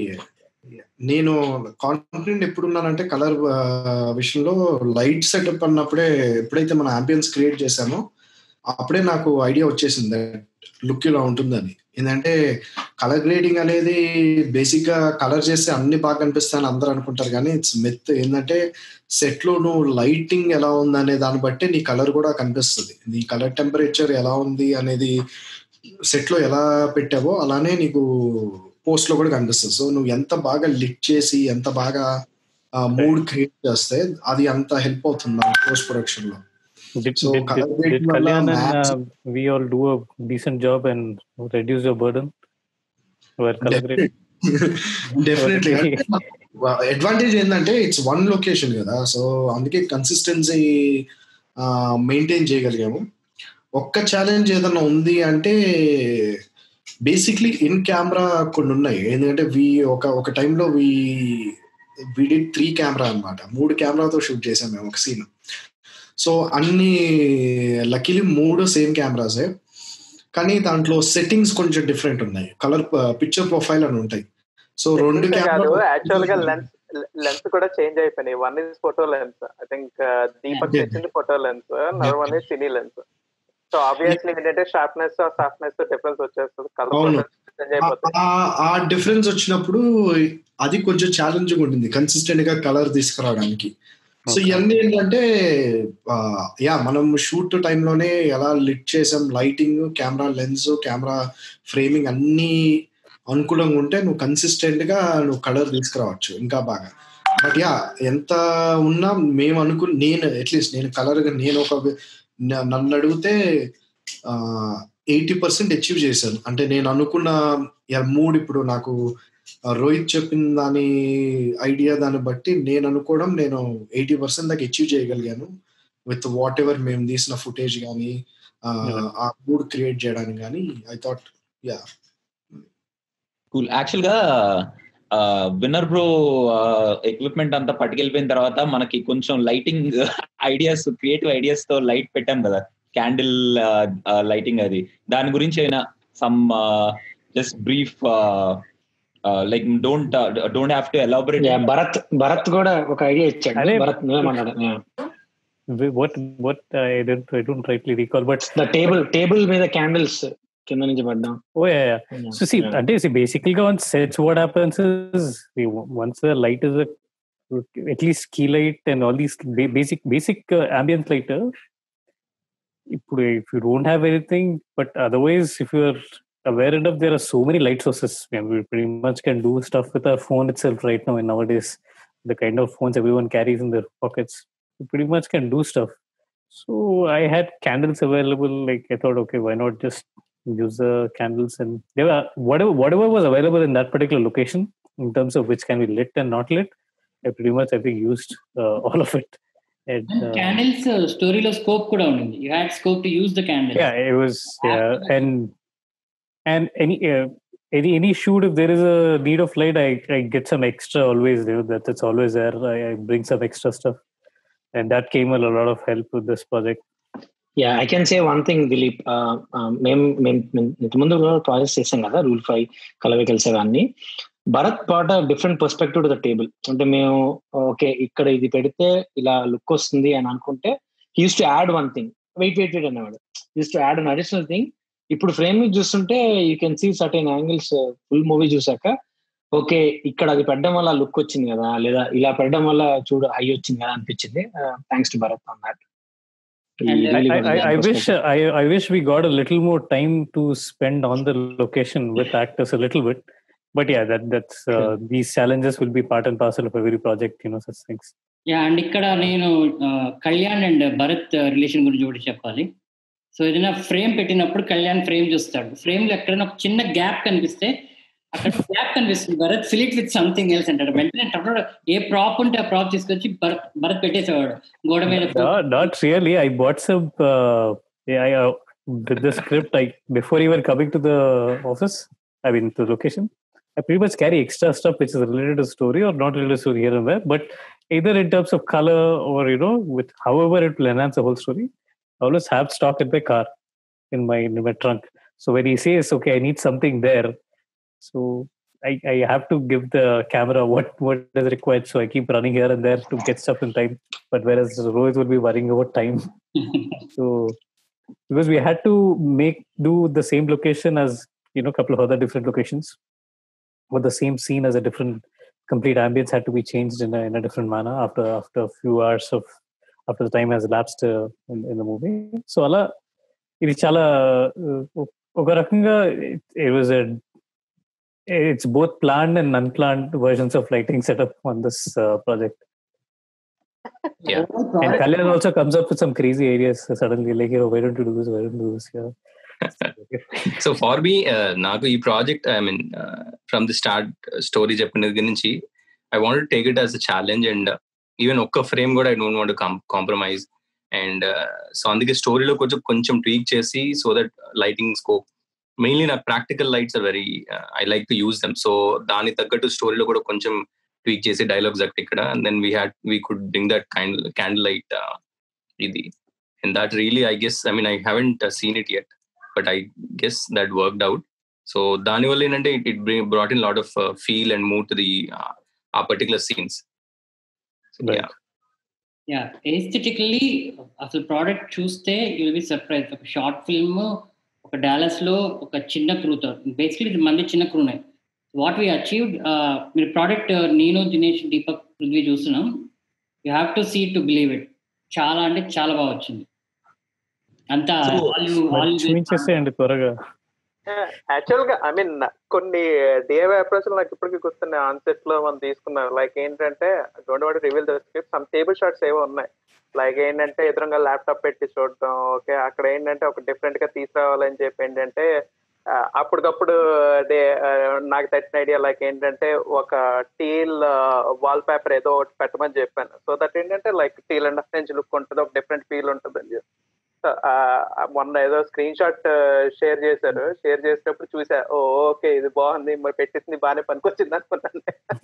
నేను confident ఎప్పుడున్నానంటే colour విషయంలో light setup అన్నప్పుడే ఎప్పుడైతే మన అంబియన్స్ క్రియేట్ చేశామో అప్పుడే నాకు ఐడియా వచ్చేసింది లుక్ ఇలా ఉంటుందని ఏంటంటే కలర్ గ్రేడింగ్ అనేది బేసిక్ గా కలర్ చేస్తే అన్ని బాగా కనిపిస్తాయని అందరూ అనుకుంటారు కానీ ఇట్స్ మెత్ ఏంటంటే సెట్ లో నువ్వు లైటింగ్ ఎలా ఉంది అనే దాన్ని బట్టి నీ కలర్ కూడా కనిపిస్తుంది నీ కలర్ టెంపరేచర్ ఎలా ఉంది అనేది సెట్ లో ఎలా పెట్టావో అలానే నీకు పోస్ట్ లో కూడా కనిపిస్తుంది సో నువ్వు ఎంత బాగా లిట్ చేసి ఎంత బాగా మూడ్ క్రియేట్ చేస్తే అది అంత హెల్ప్ అవుతుంది పోస్ట్ ప్రొడక్షన్ లో Did, So, did, color did, grading did వల్ల Kalyan and maps- uh, we all do a decent job and reduce your burden? Where color grading? Definitely advantage ఏంటంటే it's one location కదా so అందుకే consistency maintain చేయగలిగాము ఒక్క challenge ఏదన్నా ఉంది అంటే basically in camera కొన్ని ఉన్నాయి ఎందుకంటే వి ఒక ఒక టైంలో వి విడి త్రీ కెమెరా అన్నమాట మూడు కెమెరాతో షూట్ చేసాం మేము ఒక సీన్ సో అన్ని లక్కీలీ మూడు సేమ్ కెమెరాసే కానీ దాంట్లో సెట్టింగ్స్ కొంచెం డిఫరెంట్ ఉన్నాయి కలర్ పిక్చర్ ప్రొఫైల్ అని ఉంటాయి సో రెండు కాదు కెమెరా యాక్చువల్ గా లెన్స్ లెన్స్ కూడా చేంజ్ అయిపోయినాయి one is photo lens I think Deepak Yeah. తెచ్చింది ఫోటో లెన్స్ నర్ one is cine lens so obviously ఏంటంటే షార్ప్నెస్ సాఫ్ట్నెస్ డిఫరెన్స్ వచ్చేస్తుంది అవును. కలర్ చేంజ్ అయిపోతుంది ఆ- ఆ డిఫరెన్స్ వచ్చినప్పుడు అది కొంచెం ఛాలెంజింగ్ ఉంటుంది కన్సిస్టెంట్ గా కలర్ తీసుకురావడానికి సో Okay. ఇవన్నీ ఏంటంటే యా మనం షూట్ టైంలోనే ఎలా లిట్ చేసాం lighting camera lens camera framing అన్ని అనుకూలంగా ఉంటే నువ్వు కన్సిస్టెంట్ గా నువ్వు కలర్ తీసుకురావచ్చు ఇంకా బాగా బట్ యా ఎంత ఉన్నా మేము అనుకు నేను అట్లీస్ట్ నేను కలర్ నేను ఒక న- నన్ను అడిగితే ఎయిటీ పర్సెంట్ అచీవ్ చేశాను అంటే నేను అనుకున్న మూడు ఇప్పుడు నాకు ఆ, రోహిత్ చెప్పిన దాని ఐడియా దాన్ని బట్టి నేను అనుకోవడం నేను ఎయిటీ పర్సెంట్ దాకా అచీవ్ చేయగలిగాను విత్ వాట్ ఎవర్ మేము తీసిన ఫుటేజ్ కానీ ఆ మూడ్ క్రియేట్ చేయడానికి కానీ I thought yeah cool actual గా విన్నర్ బ్రో ఎక్విప్మెంట్ అంతా పట్టుకెళ్ళిపోయిన తర్వాత మనకి కొంచెం లైటింగ్ ఐడియాస్ క్రియేటివ్ ఐడియాస్ తో లైట్ పెట్టాం కదా క్యాండిల్ లైటింగ్ అది దాని గురించి అయినా some just brief like don't don't have to elaborate Yeah, Bharat Bharat కూడా ఒక ఐడియా ఇచ్చాడు అదే. భరత్ నువ్వేమన్నాడు what what I don't I don't rightly recall, but the table table మీద క్యాండిల్స్ కింద నుంచి పడ్డాం oh yeah, yeah. So see, Yeah. అంటే see, basically on sets, what happens is we, once the light is a, at least key light and all these ba- basic basic uh, ambient light. uh, ఇప్పుడు if you don't have anything, but otherwise, if you are aware enough, there are so many light sources. I mean, we pretty much can do stuff with our phone itself right now. And nowadays, the kind of phones everyone carries in their pockets, you pretty much can do stuff. So I had candles available. Like I thought, okay, why not just use the candles and they were whatever whatever was available in that particular location in terms of which can be lit and not lit. I pretty much I think used uh, all of it. And, uh, candles స్టోరీలో scope కూడా ఉండింది you had scope to use the candle yeah, it was yeah, and and any uh, any any shoot if there is a need of light, I, I get some extra always. You know, that that's always there. I, I bring some extra stuff, and that came a lot of help with this project. Yeah I can say one thing Dilip మేము మేము ఇంతకుముందు projects చేసాం కదా rule five కలవికల్స్ అవన్నీ భరత్ పాట different perspective to the table అంటే మేము okay ఇక్కడ ఇది పెడితే ఇలా లుక్ వస్తుంది అని అనుకుంటే use to add one thing wait wait wait అనేవాడు use to add an additional thing ఇప్పుడు ఫ్రేమింగ్ చూస్తుంటే you can see certain angles full movie చూసాక ఓకే ఇక్కడ అది పెట్టడం వల్ల లుక్ వచ్చింది కదా లేదా ఇలా పెట్టడం వల్ల చూడు హై వచ్చింది కదా అనిపించింది thanks to Bharat on that And I, I, I, I wish I, I wish we got a little more time to spend on the location with actors a little bit. But yeah, that that's uh, these challenges will be part and parcel of every project, you know, such things. Yeah and ఇక్కడ నేను ఆ, Kalyan and Bharat relation గురించి ఒకటి చెప్పాలి so ఏదైనా frame పెట్టినప్పుడు Kalyan frame చూస్తాడు frame లో ఎక్కడైనా ఒక చిన్న గ్యాప్ కనిపిస్తే అక్కడ గ్యాప్ కనిపిస్తుంది Bharat fill it with something else అంటాడు వెంటనే టప్పుడు ఏ ప్రాప్ ఉంటే ఆ ప్రాప్ తీసుకొచ్చి భరత్ భరత్ పెట్టేసేవాడు గోడ మీద No, not really. I bought some. Uh, yeah, I uh, did the script like before even coming to the office. I mean, to the location. I pretty much carry extra stuff which is related to story or not related to story here and there. But either in terms of color or you know, with however it will enhance the whole story, I always have stock in my car, in my in my trunk. So when he says, "Okay, I need something there," so I, I have to give the camera what what is required. So I keep running here and there to get stuff in time but whereas Rohit will be worrying about time. so because we had to make do the same location as you know a couple of other different locations, but the same scene as a different complete ambience had to be changed in a, in a different manner after after a few hours of after the time has elapsed uh, in, in the movie. So అలా ఇది చాలా uh, ఒక రకంగా it was a it's both planned and unplanned versions of lighting setup on this uh, project. Yeah. And Kalyan also comes up with some crazy ideas suddenly, like, you know, why don't you do this? Why don't you do this? Yeah. So far me నాకు ఈ project I mean from the start story చెప్పిన దగ్గర నుంచి I want take it as a challenge and even ఒక్క frame కూడా I don't want compromise and so అందుకే స్టోరీలో కొంచెం కొంచెం ట్వీక్ చేసి so that lighting scope mainly నాకు practical lights are very I like to use them so దానికి తగ్గట్టు స్టోరీలో కూడా కొంచెం ట్వీక్ చేసి డైలాగ్స్ అక్కడ ఇక్కడ then we had we could bring that kind candle light ఇది and that really I guess I mean I haven't seen it yet but I guess that worked out so దానివల్ల ఏంటంటే it it brought in lot of feel and move to the uh particular scenes Right. Yeah aesthetically అసలు product చూస్తే you be surprise ఒక short film ఒక Dallas లో ఒక చిన్న క్రూతో బేసిక్లీ ఇది మంది చిన్న క్రూనే వాట్ వీ అచీవ్డ్ మీరు ప్రోడక్ట్ నేను దినేష్ దీపక్ పృథ్వీ చూస్తున్నాం you have to see to believe it చాలా అంటే చాలా బాగా వచ్చింది అంతా So, all you- all you- చూపించేసేయండి త్వరగా యాక్చువల్ గా ఐ మీన్ కొన్ని డిఏవై అప్రోచ్ నాకు ఇప్పటికీ గుర్తున్నాయి ఆన్సెట్ లో మనం తీసుకున్నారు లైక్ ఏంటంటే don't what reveal the script some table shots ఏవో ఉన్నాయి లైక్ ఏంటంటే ఎదురుగా ల్యాప్టాప్ పెట్టి చూడటం ఓకే అక్కడ ఏంటంటే ఒక డిఫరెంట్ గా తీసుకురావాలని చెప్పి ఏంటంటే ఆ, అప్పటికప్పుడు డే ఆ, నాకు తట్టిన ఐడియా లైక్ ఏంటంటే ఒక టీల్ వాల్ పేపర్ ఏదో ఒకటి పెట్టమని చెప్పాను సో దట్ ఏంటంటే లైక్ టీల్ అండ్ నుంచి లుక్ ఉంటుంది ఒక డిఫరెంట్ ఫీల్ ఉంటుంది అని చెప్పి మొన్న ఏదో స్క్రీన్ షాట్ షేర్ చేశారు షేర్ చేసినప్పుడు చూసా ఓ ఓకే ఇది బాగుంది మరి పెట్టేసింది బాగానే పనికొచ్చింది అనుకున్నాను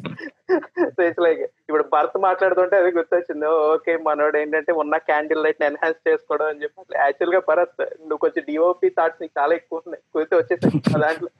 సో ఇట్స్ లైక్ ఇప్పుడు భర్త మాట్లాడుతుంటే అది గుర్తొచ్చింది ఓకే మనోడు ఏంటంటే ఉన్న క్యాండిల్ లైట్ ఎన్హాన్స్ చేసుకోవడం అని చెప్పి యాక్చువల్ గా భరత్ నువ్వు కొంచెం డిఓపి థాట్స్ నీకు చాలా ఎక్కువ ఉన్నాయి కూర్చో వచ్చేసాయి ఆ దాంట్లో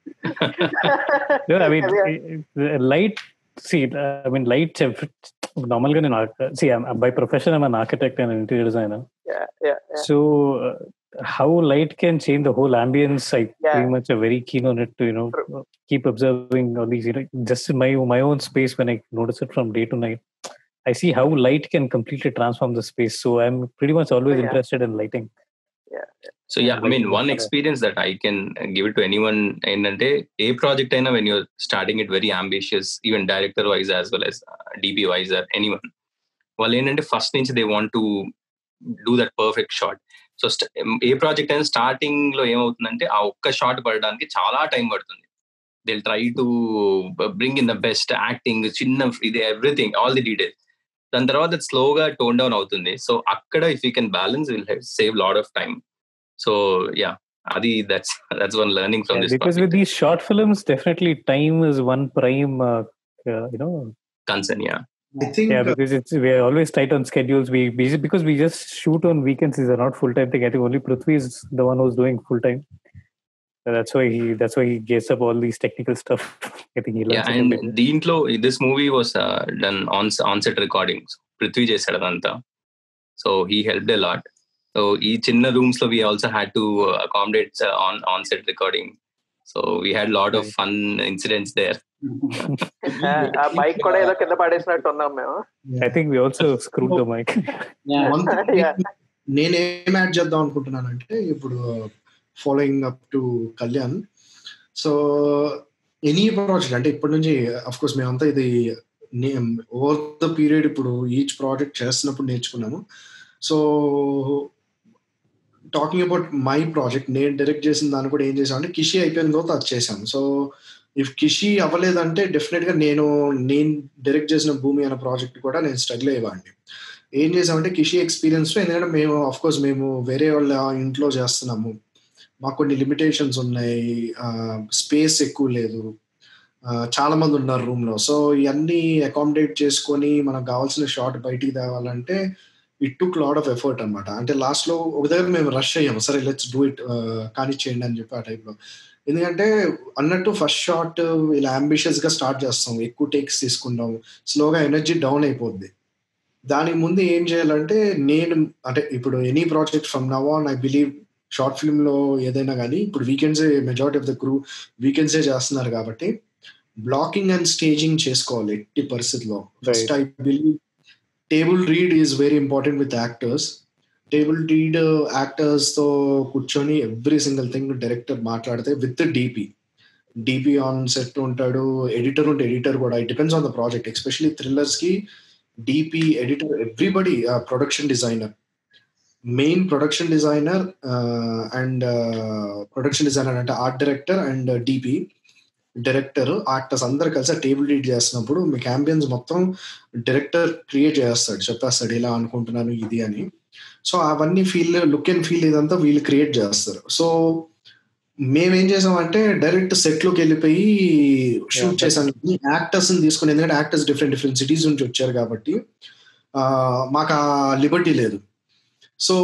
No, I mean, light. See, I mean, light. Normally, నేను see, I'm, by profession, I'm an architect and an interior designer. Yeah, yeah, yeah. So, uh, how light can change the whole ambience? I Yeah. pretty much are very keen on it to you know keep observing all these. You know, just in my my own space when I notice it from day to night, I see how light can completely transform the space. So I'm pretty much always Yeah. interested in lighting. So yeah I mean one Okay. Experience that I can give it to anyone ఏంటంటే ఏ project అయినా when you're starting it very ambitious even director wise as well as DP wise or anyone వాళ్ళు ఏంటంటే first నుంచి they want to do that perfect shot so ఏ project అయినా starting లో ఏమవుతుందంటే ఆ ఒక్క షాట్ పడడానికి చాలా టైం పడుతుంది they try to bring in the best acting చిన్న ఇది ఎవ్రీథింగ్ ఆల్ ది డీటెయిల్స్ దాని తర్వాత స్లోగా టోన్ డౌన్ అవుతుంది సో అక్కడ if you can balance will save lot of time so yeah అది that's that's one learning from Yeah, this because with these short films, definitely time is one prime. Uh, uh, you know, concern yeah I think yeah, because it's we are always tight on schedules. We we- because we just shoot on weekends. Is a not full time thing. I think only Prithvi is the one who's doing full time. That's why he that's why he gets up all these technical stuff. I think he yeah learns. it and in the- దీంట్లో this movie was done on on set recording Prithvi చేశాడు అదంతా so he help a lot so ఈ చిన్న rooms లో we also had to accommodate on on set recording so we had lot of fun incidents there ఆ bike కూడా ఏదో కింద పడేసినట్టు ఉన్నాం మేము I think we also screwed the mic. Yeah. One thing Yeah. నేనేం యాడ్ చేద్దాం అనుకుంటున్నానంటే ఇప్పుడు following up to Kalyan so any project అంటే ఇప్పటి నుంచి అఫ్ కోర్స్ మేమంతా ఇది ఓవర్ ద పీరియడ్ ఇప్పుడు ఈచ్ ప్రాజెక్ట్ చేస్తున్నప్పుడు నేర్చుకున్నాము so talking about my project నేను డైరెక్ట్ చేసిన దాన్ని కూడా ఏం చేసాం అంటే కిషి అయిపోయిన తర్వాత అది చేశాను సో ఇఫ్ కిషి అవ్వలేదంటే డెఫినెట్ గా నేను నేను డైరెక్ట్ చేసిన భూమి అనే ప్రాజెక్ట్ కూడా నేను స్ట్రగుల్ అయ్యేవాడిని ఏం చేసామంటే కిషి ఎక్స్పీరియన్స్ ఎందుకంటే మేము ఆఫ్ కోర్స్ మేము వేరే వాళ్ళ ఇంట్లో చేస్తున్నాము మాకు కొన్ని లిమిటేషన్స్ ఉన్నాయి స్పేస్ ఎక్కువ లేదు ఆ, చాలా మంది ఉన్నారు రూమ్ లో సో ఇవన్నీ అకామిడేట్ చేసుకొని మనకు కావాల్సిన షార్ట్ బయటికి తేవాలంటే it took lot of effort అనమాట అంటే లాస్ట్ లో ఒక దగ్గర మేము రష్ అయ్యాము సరే లెట్స్ డూ ఇట్ కానీ చేయండి అని చెప్పి ఆ టైప్ లో ఎందుకంటే అన్నట్టు ఫస్ట్ షాట్ ఇలా అంబిషియస్ గా స్టార్ట్ చేస్తాం ఎక్కువ టేక్స్ తీసుకుంటాం స్లోగా ఎనర్జీ డౌన్ అయిపోద్ది దానికి ముందు ఏం చేయాలంటే నేను అంటే ఇప్పుడు any project from now on I believe short film లో ఏదైనా కానీ ఇప్పుడు weekends majority of the crew వీకెండ్సే చేస్తున్నారు కాబట్టి బ్లాకింగ్ అండ్ స్టేజింగ్ చేసుకోవాలి ఎట్టి పరిస్థితిలో first I believe table read is very important with actors table read actors తో కూర్చొని ఎవ్రీ సింగిల్ థింగ్ డైరెక్టర్ మాట్లాడితే with DP DP on set ఉంటాడు ఎడిటర్ ఉంటే ఎడిటర్ కూడా it depends on the project especially thrillers కి DP editor everybody production designer main production designer and production designer అంటే art director and DP director actors అందరు కలిసి table read చేస్తున్నప్పుడు మీకు ambience మొత్తం డైరెక్టర్ క్రియేట్ చేస్తాడు చెప్పేస్తాడు ఇలా అనుకుంటున్నాను ఇది అని సో అవన్నీ ఫీల్ లుక్ అండ్ ఫీల్ ఇదంతా వీళ్ళు క్రియేట్ చేస్తారు సో మేమేం చేసామంటే డైరెక్ట్ సెట్ లోకి వెళ్ళిపోయి షూట్ చేసాం యాక్టర్స్ తీసుకుని ఎందుకంటే యాక్టర్స్ డిఫరెంట్ డిఫరెంట్ సిటీస్ నుంచి వచ్చారు కాబట్టి ఆ, మాకు ఆ లిబర్టీ లేదు సో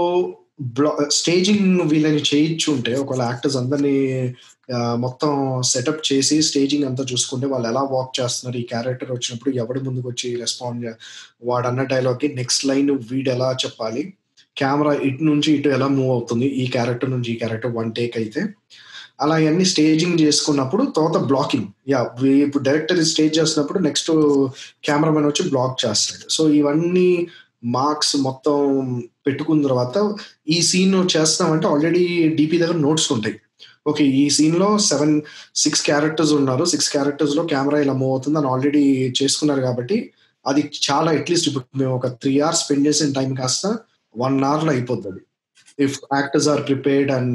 బ్లా స్టేజింగ్ వీళ్ళని చేయించుంటే ఒకవేళ యాక్టర్స్ అందరినీ ఆ, మొత్తం సెటప్ చేసి స్టేజింగ్ అంతా చూసుకుంటే వాళ్ళు ఎలా వాక్ చేస్తున్నారు ఈ క్యారెక్టర్ వచ్చినప్పుడు ఎవడు ముందుకు వచ్చి రెస్పాండ్ వాడు అన్న డైలాగ్కి నెక్స్ట్ లైన్ వీడు ఎలా చెప్పాలి కెమెరా ఇటు నుంచి ఇటు ఎలా మూవ్ అవుతుంది ఈ క్యారెక్టర్ నుంచి ఈ క్యారెక్టర్ వన్ టేక్ అయితే అలా అన్ని స్టేజింగ్ చేసుకున్నప్పుడు తర్వాత బ్లాకింగ్ యా ఇప్పుడు డైరెక్టర్ స్టేజ్ చేస్తున్నప్పుడు నెక్స్ట్ కెమెరామెన్ వచ్చి బ్లాక్ చేస్తాడు సో ఇవన్నీ మార్క్స్ మొత్తం పెట్టుకున్న తర్వాత ఈ సీన్ చేస్తామంటే ఆల్రెడీ డిపి దగ్గర నోట్స్ ఉంటాయి ఓకే ఈ సీన్ లో సెవెన్ సిక్స్ క్యారెక్టర్స్ ఉన్నారు సిక్స్ క్యారెక్టర్స్ లో కెమెరా ఇలా మూవ్ అవుతుంది అని ఆల్రెడీ చేసుకున్నారు కాబట్టి అది చాలా అట్లీస్ట్ ఇప్పుడు మేము ఒక త్రీ అవర్స్ స్పెండ్ చేసిన టైం కాస్త వన్ అవర్ లో అయిపోతుంది if actors are prepared and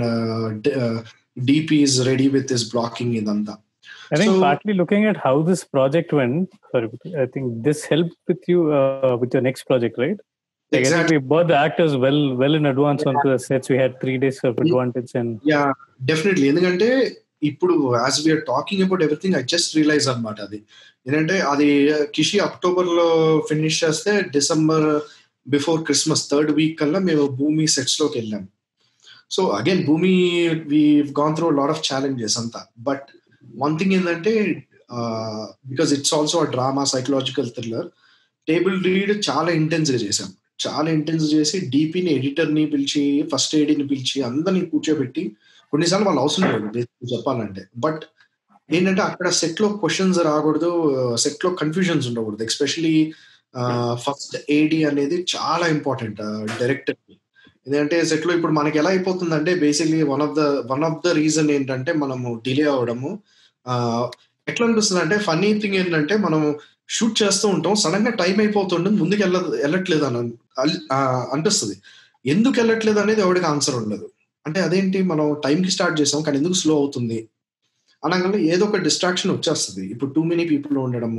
DP is ready with this blocking ఇదంతా I think So- partly looking at how this project went, sorry, I think this helped with you uh, with your next project, right? Like, I think Exactly. we bought the actors well well in advance onto the sets. We had three days of advantage and yeah definitely ఎందుకంటే ఇప్పుడు as we're talking about everything I just realise అనమాట అది ఏంటంటే అది Kishi October లో finish చేస్తే December before Christmas third week కల్లా మేము భూమి సెట్స్ లోకి వెళ్ళాం so again Bhoomi we gone through lot of challenges అంతా బట్ వన్ థింగ్ ఏంటంటే because it's also a drama psychological thriller table read చాలా ఇంటెన్స్ గా చేసాం చాలా ఇంటెన్స్ చేసి డీపీని ఎడిటర్ ని పిలిచి ఫస్ట్ ఎయిడీని పిలిచి అందరిని కూర్చోబెట్టి కొన్నిసార్లు వాళ్ళు అవసరం లేదు basically చెప్పాలంటే బట్ ఏంటంటే అక్కడ సెట్ లో క్వశ్చన్స్ రాకూడదు సెట్ లో కన్ఫ్యూజన్స్ ఉండకూడదు ఎస్పెషలీ ఫస్ట్ ఏడి అనేది చాలా ఇంపార్టెంట్ డైరెక్టర్ ఎందుకంటే సెట్ లో ఇప్పుడు మనకి ఎలా అయిపోతుందంటే basically one of the one of the reason ఏంటంటే మనము డిలే అవ్వడము ఆ, ఎట్లా అనిపిస్తుంది అంటే ఫన్నీ థింగ్ ఏంటంటే మనం షూట్ చేస్తూ ఉంటాం సడన్ గా టైం అయిపోతుంటుంది ముందుకు వెళ్ళ వెళ్ళట్లేదు అని అన్- ఆ, అనిపిస్తుంది ఎందుకు వెళ్ళట్లేదు అనేది ఎవరికి ఆన్సర్ ఉండదు అంటే అదేంటి మనం time కి స్టార్ట్ చేసాం కానీ ఎందుకు స్లో అవుతుంది అనగానే ఏదో ఒక డిస్ట్రాక్షన్ వచ్చేస్తుంది ఇప్పుడు టూ మెనీ పీపుల్ ఉండడము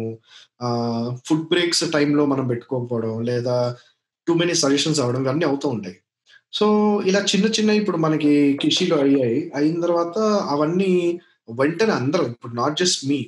ఫుడ్ బ్రేక్స్ టైంలో మనం పెట్టుకోకపోవడం లేదా టూ మెనీ సజెషన్స్ అవ్వడం ఇవన్నీ అవుతూ ఉంటాయి సో ఇలా చిన్న చిన్న ఇప్పుడు మనకి కిషిలో అయ్యాయి అయిన తర్వాత అవన్నీ వెంటనే అందరం ఇప్పుడు నాట్ జస్ట్ మీ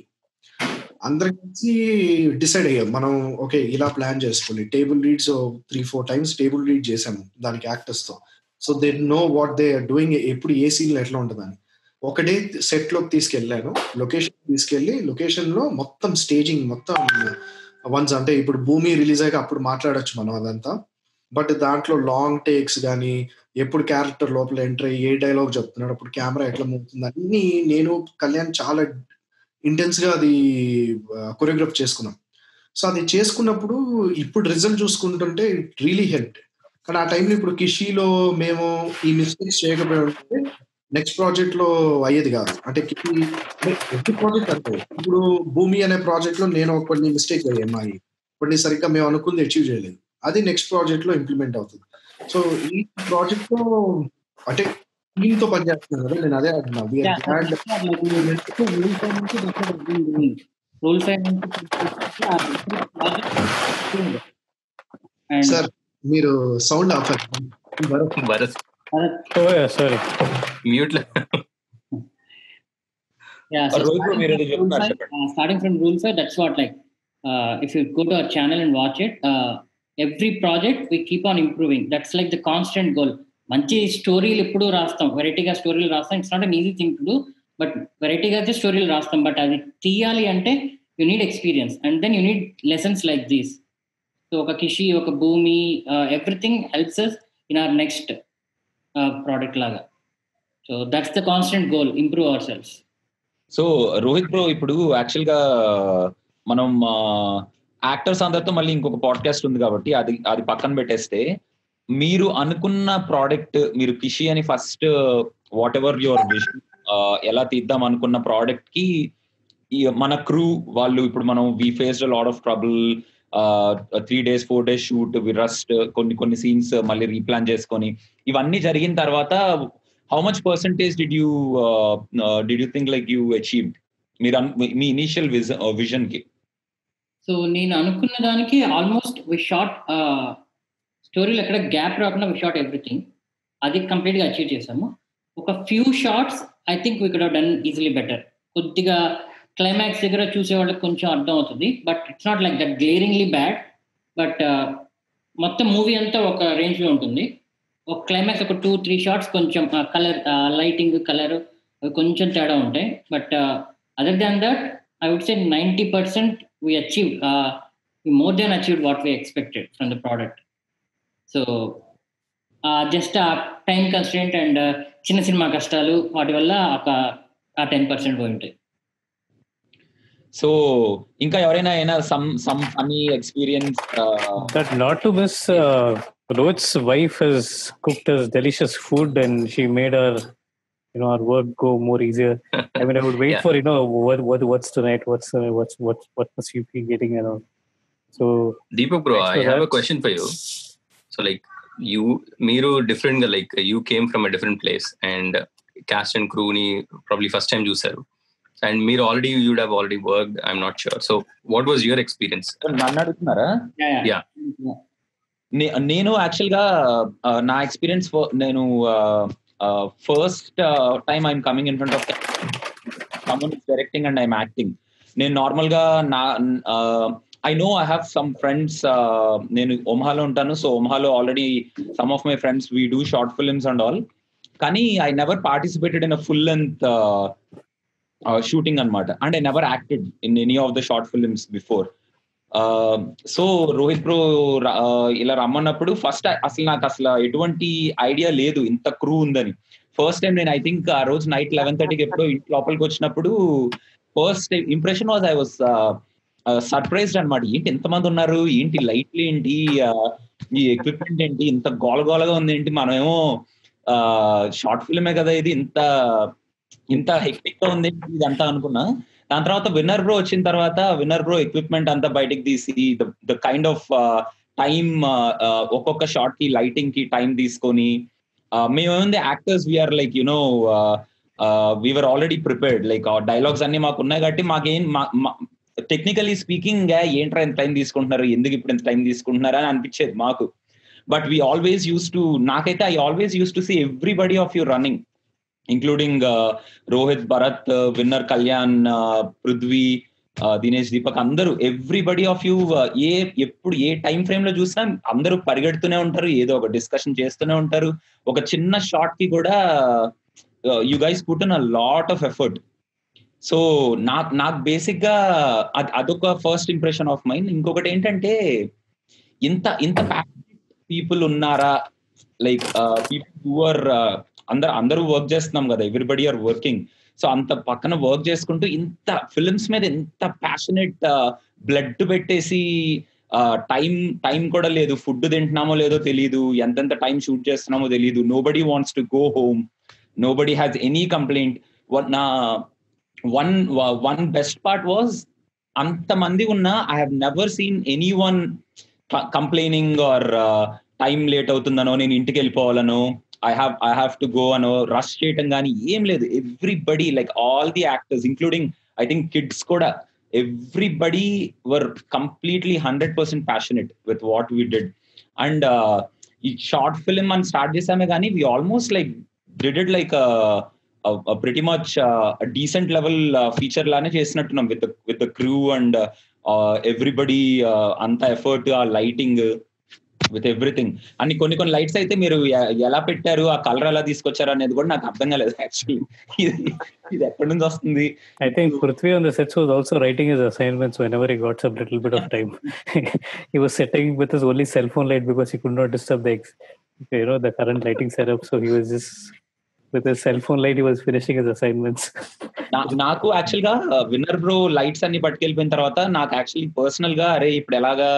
అందరం కలిసి డిసైడ్ అయ్యాం మనం ఓకే ఇలా ప్లాన్ చేసుకోవాలి table reads three four times table read చేసాము దానికి యాక్టర్స్ తో so they know what they are doing ఎప్పుడు ఏ సీన్ ఎట్లా ఉంటుందని ఒక డే సెట్ లోకి తీసుకెళ్ళాను లొకేషన్ తీసుకెళ్లి లొకేషన్ లో మొత్తం స్టేజింగ్ మొత్తం వన్స్ అంటే ఇప్పుడు భూమి రిలీజ్ అయ్యాక అప్పుడు మాట్లాడొచ్చు మనం అదంతా బట్ దాంట్లో లాంగ్ టేక్స్ కానీ ఎప్పుడు క్యారెక్టర్ లోపల ఎంటర్ అయ్యి ఏ డైలాగ్ చెప్తున్నాడు అప్పుడు కెమెరా ఎట్లా మూవుతుంది అన్ని నేను కళ్యాణ్ చాలా ఇంటెన్స్ గా అది కొరియోగ్రాఫ్ చేసుకున్నాం సో అది చేసుకున్నప్పుడు ఇప్పుడు రిజల్ట్ చూసుకుంటుంటే ఇట్ రియలీ హెల్ప్ కానీ ఆ టైంలో ఇప్పుడు కిషిలో మేము ఈ మిస్టేక్స్ చేయకపోయి ఉంటే నెక్స్ట్ ప్రాజెక్ట్ లో అయ్యేది కాదు అంటే కిషి ఎవ్రీ ప్రాజెక్ట్ అంటే ఇప్పుడు భూమి అనే ప్రాజెక్ట్ లో నేను కొన్ని మిస్టేక్ అయ్యాయి మాయి కొన్ని సరిగ్గా మేము అనుకుంది అచీవ్ చేయలేదు అది నెక్స్ట్ ప్రాజెక్ట్ లో ఇంప్లిమెంట్ అవుతుంది సో ఈ ప్రాజెక్ట్ లో అంటే టీమ్ తో పనిచేస్తున్నాను కదా నేను అదే అంటున్నా We are Yeah, glad that's what, like, we went to rule side నుంచి that's what I've been doing. Rule side నుంచి తీసుకొచ్చి ఆ different projects doing. And sir మీరు sound off Bharat Bharat, oh yeah, sorry. Mute లో yeah, so Rohit starting మీరు ఏదో from rule చెప్తున్నారు side, చెప్పండి uh, starting from rule side, that's what like uh, if you go to our channel and watch it, uh, every project we keep on improving. That's like the constant goal. మంచి స్టోరీలు ఎప్పుడు రాస్తాం వెరైటీగా స్టోరీలు రాస్తాం it's not an easy thing to do but వెరైటీగా అయితే స్టోరీలు రాస్తాం బట్ అది తీయాలి అంటే you need experience and then you need lessons like these so ఒక కిషి ఒక Bhoomi everything helps us in our next product లాగా so that's the constant goal improve our selves so Rohit bro ఇప్పుడు యాక్చువల్ గా మనం యాక్టర్స్ అందరితో మళ్ళీ ఇంకొక పాడ్కాస్ట్ ఉంది కాబట్టి అది అది పక్కన పెట్టేస్తే మీరు అనుకున్న ప్రోడక్ట్ మీరు కిషి అని first whatever your vision ఎలా తీద్దాం అనుకున్న ప్రోడక్ట్ కి ఈ మన క్రూ వాళ్ళు ఇప్పుడు మనం we faced lot of trouble three days four days shoot we rushed కొన్ని కొన్ని సీన్స్ మళ్ళీ రీప్లాన్ చేసుకొని ఇవన్నీ జరిగిన తర్వాత how much percentage did you did you think like you achieved మీరు అన్- మీ- మీ ఇనిషియల్ విజన్ కి సో నేను అనుకున్న దానికి ఆల్మోస్ట్ వి షార్ట్ స్టోరీలో ఎక్కడ గ్యాప్ రాకుండా వి షార్ట్ ఎవ్రీథింగ్ అది కంప్లీట్గా అచీవ్ చేసాము ఒక few shots I think we could done easily better కొద్దిగా క్లైమాక్స్ దగ్గర చూసే వాళ్ళకి కొంచెం అర్థం అవుతుంది but it's not like that glaringly bad but మొత్తం మూవీ అంతా ఒక రేంజ్లో ఉంటుంది ఒక క్లైమాక్స్ ఒక టూ త్రీ షార్ట్స్ కొంచెం కలర్ లైటింగ్ కలర్ కొంచెం తేడా ఉంటాయి but other than that I would say ninety percent we achieved uh, we more than achieved what we expected from the product so uh, just a time constraint and uh, చిన్న సినిమా కష్టాలు వాటి వల్ల ఒక ఆ టెన్ పర్సెంట్ పోయి ఉంటాయి so ఇంకా ఎవరైనా అయినా some some funny experience That not to miss, uh, Rohit's wife has cooked us delicious food and she made our, you know, our work go more easier. I mean, I would wait Yeah. for you know what what what's tonight, what's uh, what's what what must you be getting and all. So Deepak bro, Thanks I for have a that. question for you. So like you మీరు different గా like you came from a different place and cast and crew ని probably first time చూసారు and మీరు already you would have already worked I'm not sure. So what was your experience? నన్ను అడుగుతున్నారా Yeah, Yeah. yeah. నే- నేను actual గా ఆ, నా ఎక్స్పీరియన్స్ నేను first time I'm coming in front of someone directing and I'm acting నేను normal గా నా I know I have some friends నేను ఒమహాలో ఉంటాను సో ఒమహాలో already some of my friends we do short films and all కానీ I never participated in a full length shooting అనమాట and I never acted in any of the short films before so Rohit bro ఇలా రమ్మన్నప్పుడు first అసలు నాకు అసలు ఎటువంటి idea లేదు ఇంత క్రూ ఉందని ఫస్ట్ టైం నేను ఐ థింక్ ఆ రోజు నైట్ లెవెన్ థర్టీకి ఎప్పుడో ఇంటి లోపలికి వచ్చినప్పుడు first impression was I was surprised అనమాట ఏంటి ఎంతమంది ఉన్నారు ఏంటి లైట్లు ఏంటి uh, ఈ ఎక్విప్మెంట్ ఏంటి ఇంత గోలగోలగా ఉంది ఏంటి మనమేమో షార్ట్ ఫిల్మే కదా ఇది ఇంత ఇంత హెక్టిక్ గా ఉంది ఏంటి ఇదంతా అనుకున్నా దాని తర్వాత విన్నర్ బ్రో వచ్చిన తర్వాత విన్నర్ బ్రో ఎక్విప్మెంట్ అంతా బయటికి తీసి ద కైండ్ ఆఫ్ టైం ఒక్కొక్క షార్ట్ కి లైటింగ్ కి టైం తీసుకొని మేమేముంది actors we are like you know we are already prepared like dialogues అన్ని మాకు ఉన్నాయి కాబట్టి మాకేం టెక్నికలీ స్పీకింగ్ ఏంట్రా ఎంత టైం తీసుకుంటున్నారు ఎందుకు ఇప్పుడు ఎంత టైం తీసుకుంటున్నారు అని అనిపించేది మాకు but we always use to నాకైతే I always use to see everybody of you running including Rohit Bharath Winner Kalyan Prithvi Dinesh Deepak అందరూ ఎవ్రీబడి ఆఫ్ యూ ఏ ఎప్పుడు ఏ టైం ఫ్రేమ్ లో చూసినా అందరూ పరిగెడుతూనే ఉంటారు ఏదో ఒక డిస్కషన్ చేస్తూనే ఉంటారు ఒక చిన్న షార్ట్ కి కూడా you guys put a lot of effort so నాకు నాకు బేసిక్ గా అది అదొక ఫస్ట్ ఇంప్రెషన్ ఆఫ్ మైండ్ ఇంకొకటి ఏంటంటే ఇంత ఇంత పీపుల్ ఉన్నారా లైక్ పీపుల్ హూ ఆర్ అందరు అందరూ వర్క్ చేస్తున్నాం కదా ఎవ్రీబడి ఆర్ వర్కింగ్ సో అంత పక్కన వర్క్ చేసుకుంటూ ఇంత ఫిల్మ్స్ మీద ఎంత ప్యాషనెట్ బ్లడ్ పెట్టేసి టైం టైం కూడా లేదు ఫుడ్ తింటున్నామో లేదో తెలియదు ఎంతెంత టైం షూట్ చేస్తున్నామో తెలియదు nobody wants to go home nobody has any complaint నా one one best part was అంతమంది ఉన్నా I have never seen anyone complaining or time late అవుతుందనో నేను ఇంటికి వెళ్ళిపోవాలనో I have I have to go అనో rush చేయటం కానీ ఏం లేదు everybody like all the actors including I think kids కూడా everybody were completely hundred percent passionate with what we did and ఈ షార్ట్ ఫిల్మ్ అని స్టార్ట్ చేసామే కానీ we almost like did it like pretty much decent level feature లానే చేసినట్టున్నాం with with the crew and everybody అంత effort ఆ lighting with everything అన్ని కొన్ని కొన్ని లైట్స్ అయితే మీరు ఎలా పెట్టారు ఆ కలర్ ఎలా తీసుకొచ్చారు అనేది కూడా నాకు అర్థం కాలేదు యాక్చువల్లీ ఇది ఎక్కడి నుంచి వస్తుంది I think Prithvi on the sets was also writing his assignments whenever he got some little bit of time. he was sitting with his only cell phone light because he could not disturb the ex- you know the current lighting setup. So he was just with his cell phone light he was finishing his assignments. నాకు actual గా winner bro lights అన్ని పట్టుకెళ్ళిపోయిన తర్వాత నాకు actually personal గా అరే ఇప్పుడు ఎలాగా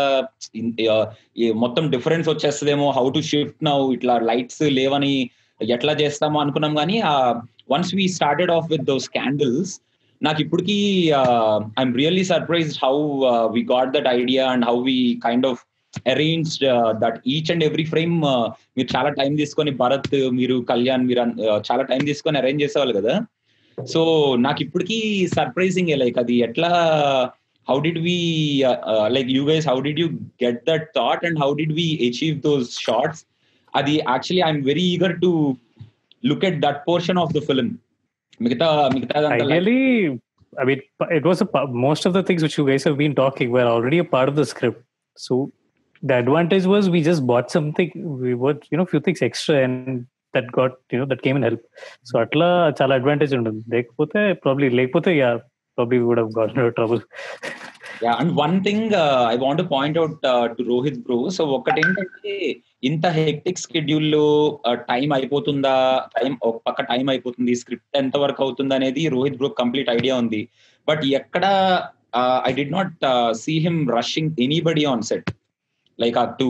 మొత్తం డిఫరెన్స్ వచ్చేస్తుందేమో హౌ టు షిఫ్ట్ నౌ ఇట్లా లైట్స్ లేవని ఎట్లా చేస్తామో అనుకున్నాం కానీ once we started off with those candles నాకు ఇప్పటికీ I'm really surprised how we got that idea and how we kind of arranged that each and every frame మీరు చాలా టైం తీసుకొని భరత్ మీరు కళ్యాణ్ మీరు చాలా టైం తీసుకొని అరేంజ్ చేసేవాళ్ళు కదా సో నాకు ఇప్పటికీ సర్ప్రైజింగ్ లైక్ అది ఎట్లా how did we like you guys how did you get that thought and how did we achieve those shots అది actually I'm very eager to look at that portion of the film మిగతా మిగతా Ideally, I mean, it was a pa- most of the things which you guys have been talking were already a part of the script. So the advantage was we just bought something, we bought you know few things extra and that got you know that came in help. So atla chala advantage ఉంటుంది లేకపోతే probably లేకపోతే yeah probably we would have gotten into trouble. Yeah and one thing I want point out to Rohit bro so ఒకటి ఏంటంటే ఇంత hectic schedule లో time అయిపోతుందా time ఒక పక్క టైం అయిపోతుంది స్క్రిప్ట్ ఎంత వరకు అవుతుంది అనేది రోహిత్ బ్రో కంప్లీట్ ఐడియా ఉంది బట్ ఎక్కడ I did not see him rushing anybody on set like to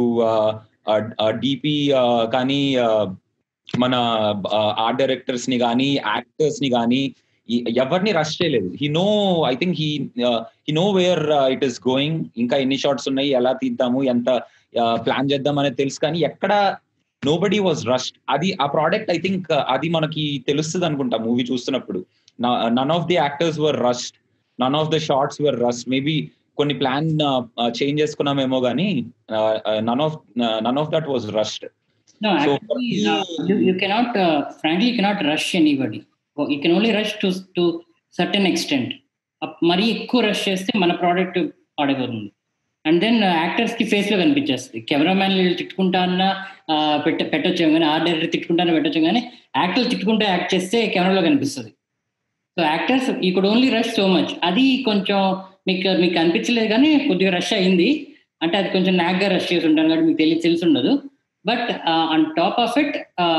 DP కానీ మన ఆర్ట్ డైరెక్టర్స్ ని కానీ యాక్టర్స్ ని కానీ ఎవరిని రష్ చేయలేదు he know I think he he know where it is going ఇంకా ఎన్ని షార్ట్స్ ఉన్నాయి ఎలా తీద్దాము ఎంత ప్లాన్ చేద్దాం అనేది తెలుసు కానీ ఎక్కడ నో బడీ వాజ్ రష్డ్ అది ఆ ప్రోడక్ట్ ఐ థింక్ అది మనకి తెలుస్తుంది అనుకుంటా మూవీ చూస్తున్నప్పుడు none of the actors were rushed none of the shots were rush maybe కొన్ని ప్లాన్ చేంజ్ చేసుకున్నామేమో కానీ none of none of that was rushed No, So, actually, for uh, me- you, you cannot, uh, frankly, you cannot rush anybody. Oh, You can only rush to to certain extent. అప్- మరీ ఎక్కువ rush చేస్తే మన product పాడైపోతుంది and then actors కి face లో కనిపించేస్తుంది cameraman తిట్టుకుంటా అన్నా ఆ, పెట్ట పెట్టొచ్చు కానీ ఆర్ట్ డైరెక్టర్ తిట్టుకుంటానే పెట్టొచ్చు కానీ యాక్టర్ తిట్టుకుంటూ యాక్ట్ చేస్తే కెమెరాలో కనిపిస్తుంది సో యాక్టర్స్ ఈ could only rush so much అది కొంచెం మీకు మీకు అనిపించలేదు కానీ కొద్దిగా రష్ అయింది అంటే అది కొంచెం నాగ్గా రష్ చేసి ఉంటాను కాబట్టి మీకు తెలియ తెలిసి ఉండదు but on top of it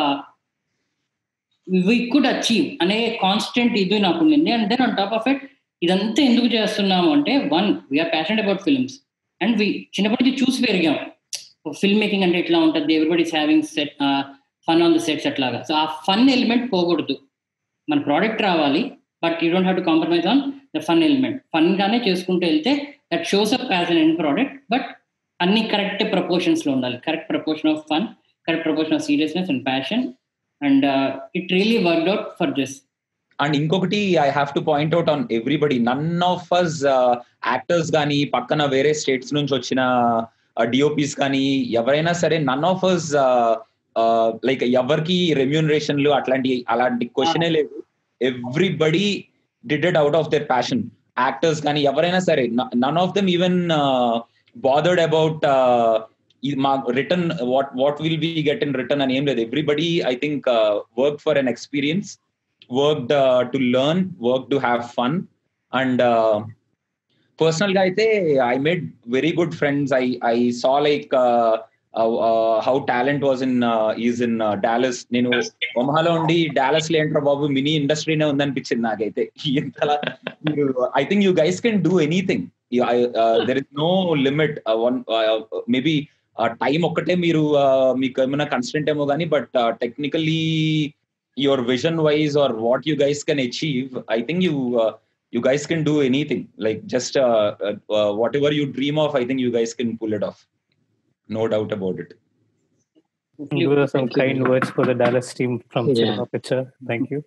we could achieve అనే కాన్స్టెంట్ ఇది నాకు ఉండింది and then on top of it ఇదంతా ఎందుకు చేస్తున్నాము అంటే one we are passionate about films and we చిన్నప్పటి నుంచి చూసి పెరిగాం ఫిల్మ్ మేకింగ్ అంటే ఎట్లా ఉంటుంది everybody's having set fun on the sets అట్లాగా సో ఆ ఫన్ ఎలిమెంట్ పోకూడదు మన ప్రోడక్ట్ రావాలి but you don't have to compromise on the fun element fun గానే చేసుకుంటూ వెళ్తే that shows up as an end product but అన్ని కరెక్ట్ ప్రపోర్షన్స్ లో ఉండాలి correct proportion of fun correct proportion of seriousness and passion and it really work out for this and ఇంకొకటి I have to point out on everybody none of us actors కానీ పక్కన వేరే states నుంచి వచ్చిన DOPs కానీ ఎవరైనా సరే none of us like ఎవరికి రెమ్యూనరేషన్లు అట్లాంటి అలాంటి క్వశ్చనే లేదు everybody did it out of their passion actors కానీ ఎవరైనా సరే none of them even bothered about మా return what what will be get in return అని ఏం లేదు everybody I think work for an experience worked uh, to learn work to have fun and uh, personal guy i made very good friends i i saw like uh, uh, uh, how talent was in uh, is in uh, dallas నేను ఒమహాలో ఉండి Dallas లో ఏంట్రా బాబు mini ఇండస్ట్రీనే ఉందనిపించింది నాకైతే ఇంతలా I think you guys can do anything there is no limit one maybe time ఒక్కటే మీరు uh, మీకు ఏమైనా కన్స్టెంట్ ఏమో కానీ but technically your vision wise or what you guys can achieve i think you uh, you guys can do anything like just uh, uh, uh, whatever you dream of i think you guys can pull it off no doubt about it Those are some Thank you. kind words for the Dallas team from Yeah. Cinema Picture. Thank you.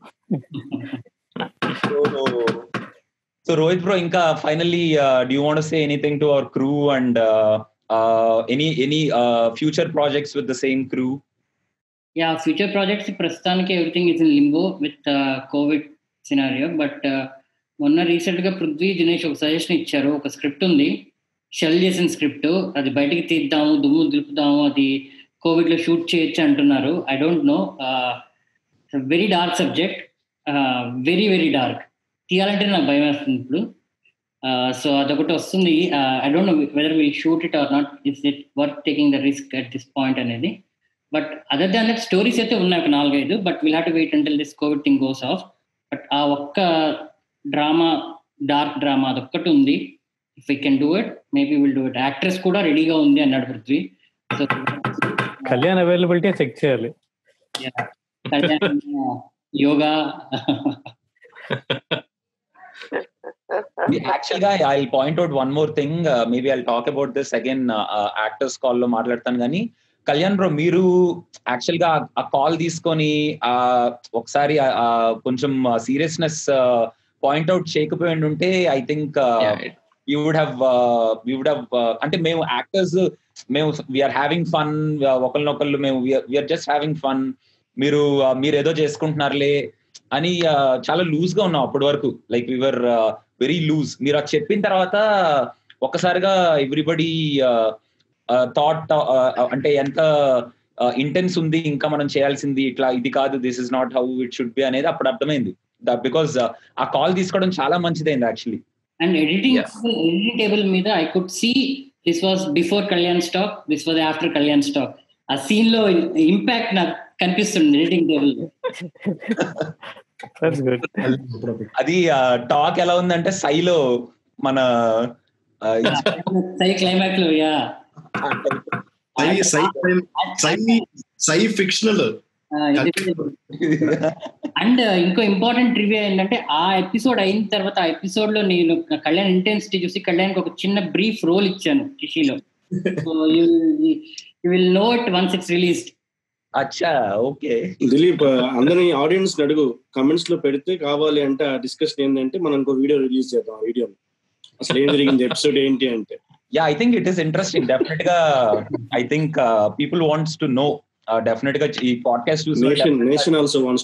so, so rohit bro inka finally uh, do you want to say anything to our crew and uh, uh, any any uh, future projects with the same crew yeah future projects ప్రస్తుతానికి everything is in limbo with covid scenario but మొన్న recent గా పృథ్వీ దినేష్ ఒక suggestion ఇచ్చారు ఒక script ఉంది shell చేసిన script అది బయటికి తీద్దాము దుమ్ము దులుపుదాము అది కోవిడ్ లో షూట్ చేయొచ్చు అంటున్నారు I don't know very dark subject very very dark తీయాలంటే నాకు భయం వేస్తుంది ఇప్పుడు సో అదొకటి వస్తుంది I don't know whether will shoot it or not it's it worth taking the risk at this point అనేది but other than that stories అయితే ఉన్నాయి ఒక నాలుగైదు but will have to wait until this covid thing goes off but ఆ ఒక్క drama dark drama అదొక్కటి ఉంది if we can do it maybe will do it actress కూడా రెడీగా ఉంది అన్నాడు Prithvi so Kalyan availability check చేయాలి యోగా యాక్చువల్ గా I point out one more thing maybe I talk about this again actors call లో మాట్లాడతాను కానీ కళ్యాణ్ బ్రో మీరు యాక్చువల్ గా ఆ కాల్ తీసుకొని ఆ ఒకసారి ఆ- ఆ కొంచెం సీరియస్నెస్ పాయింట్ అవుట్ చేయకపోయి ఉంటే I think you would have you would have అంటే మేము యాక్టర్స్ మేము వీఆర్ హ్యావింగ్ ఫన్ ఒకరినొకళ్ళు మేము వీఆర్ జస్ట్ హ్యావింగ్ ఫన్ మీరు uh, మీరు ఏదో చేసుకుంటున్నారులే అని uh, చాలా లూజ్ గా ఉన్నాం అప్పటి వరకు లైక్ వివర్ వెరీ లూజ్ మీరు అది చెప్పిన తర్వాత ఒక్కసారిగా ఎవ్రీబడి థాట్ అంటే ఎంత ఇంటెన్స్ ఉంది ఇంకా మనం చేయాల్సింది ఇట్లా ఇది కాదు this is not how it should be అనేది అప్పుడు అర్థమైంది బికాస్ ఆ కాల్ తీసుకోవడం చాలా మంచిదైంది actually and editing Yeah. Editing table మీద I could see this was before Kalyan talk this was after Kalyan talk ఆ సీన్ లో ఇంపాక్ట్ నాకు కనిపిస్తుంది ఎడిటింగ్ టేబుల్ దట్స్ గుడ్ అది టాక్ ఎలా ఉందంటే సైలో మన uh, సై క్లైమాక్స్ లో యా సై సై సై సై ఫిక్షనల్ అండ్ ఇంకో ఇంపార్టెంట్ రివ్యూ ఏంటంటే ఆ ఎపిసోడ్ అయిన తర్వాత ఆ ఎపిసోడ్ లో నేను కళ్యాణ్ ఇంటెన్సిటీ చూసి కళ్యాణ్కి ఒక చిన్న బ్రీఫ్ రోల్ ఇచ్చాను కిషిలో so you will know it once it's released అచ్చా ఓకే దిలీప్ అందరినీ ఆడియన్స్ అడుగు కమెంట్స్ లో పెడితే కావాలి అంటే ఆ డిస్కషన్ ఏంటంటే మనం ఇంకో వీడియో రిలీజ్ చేద్దాం ఆ వీడియో అసలు ఏం జరిగింది ఎపిసోడ్ ఏంటి అంటే yeah I think it is interesting definite గా I think people wants to know definite గా ఈ podcast nation nation also once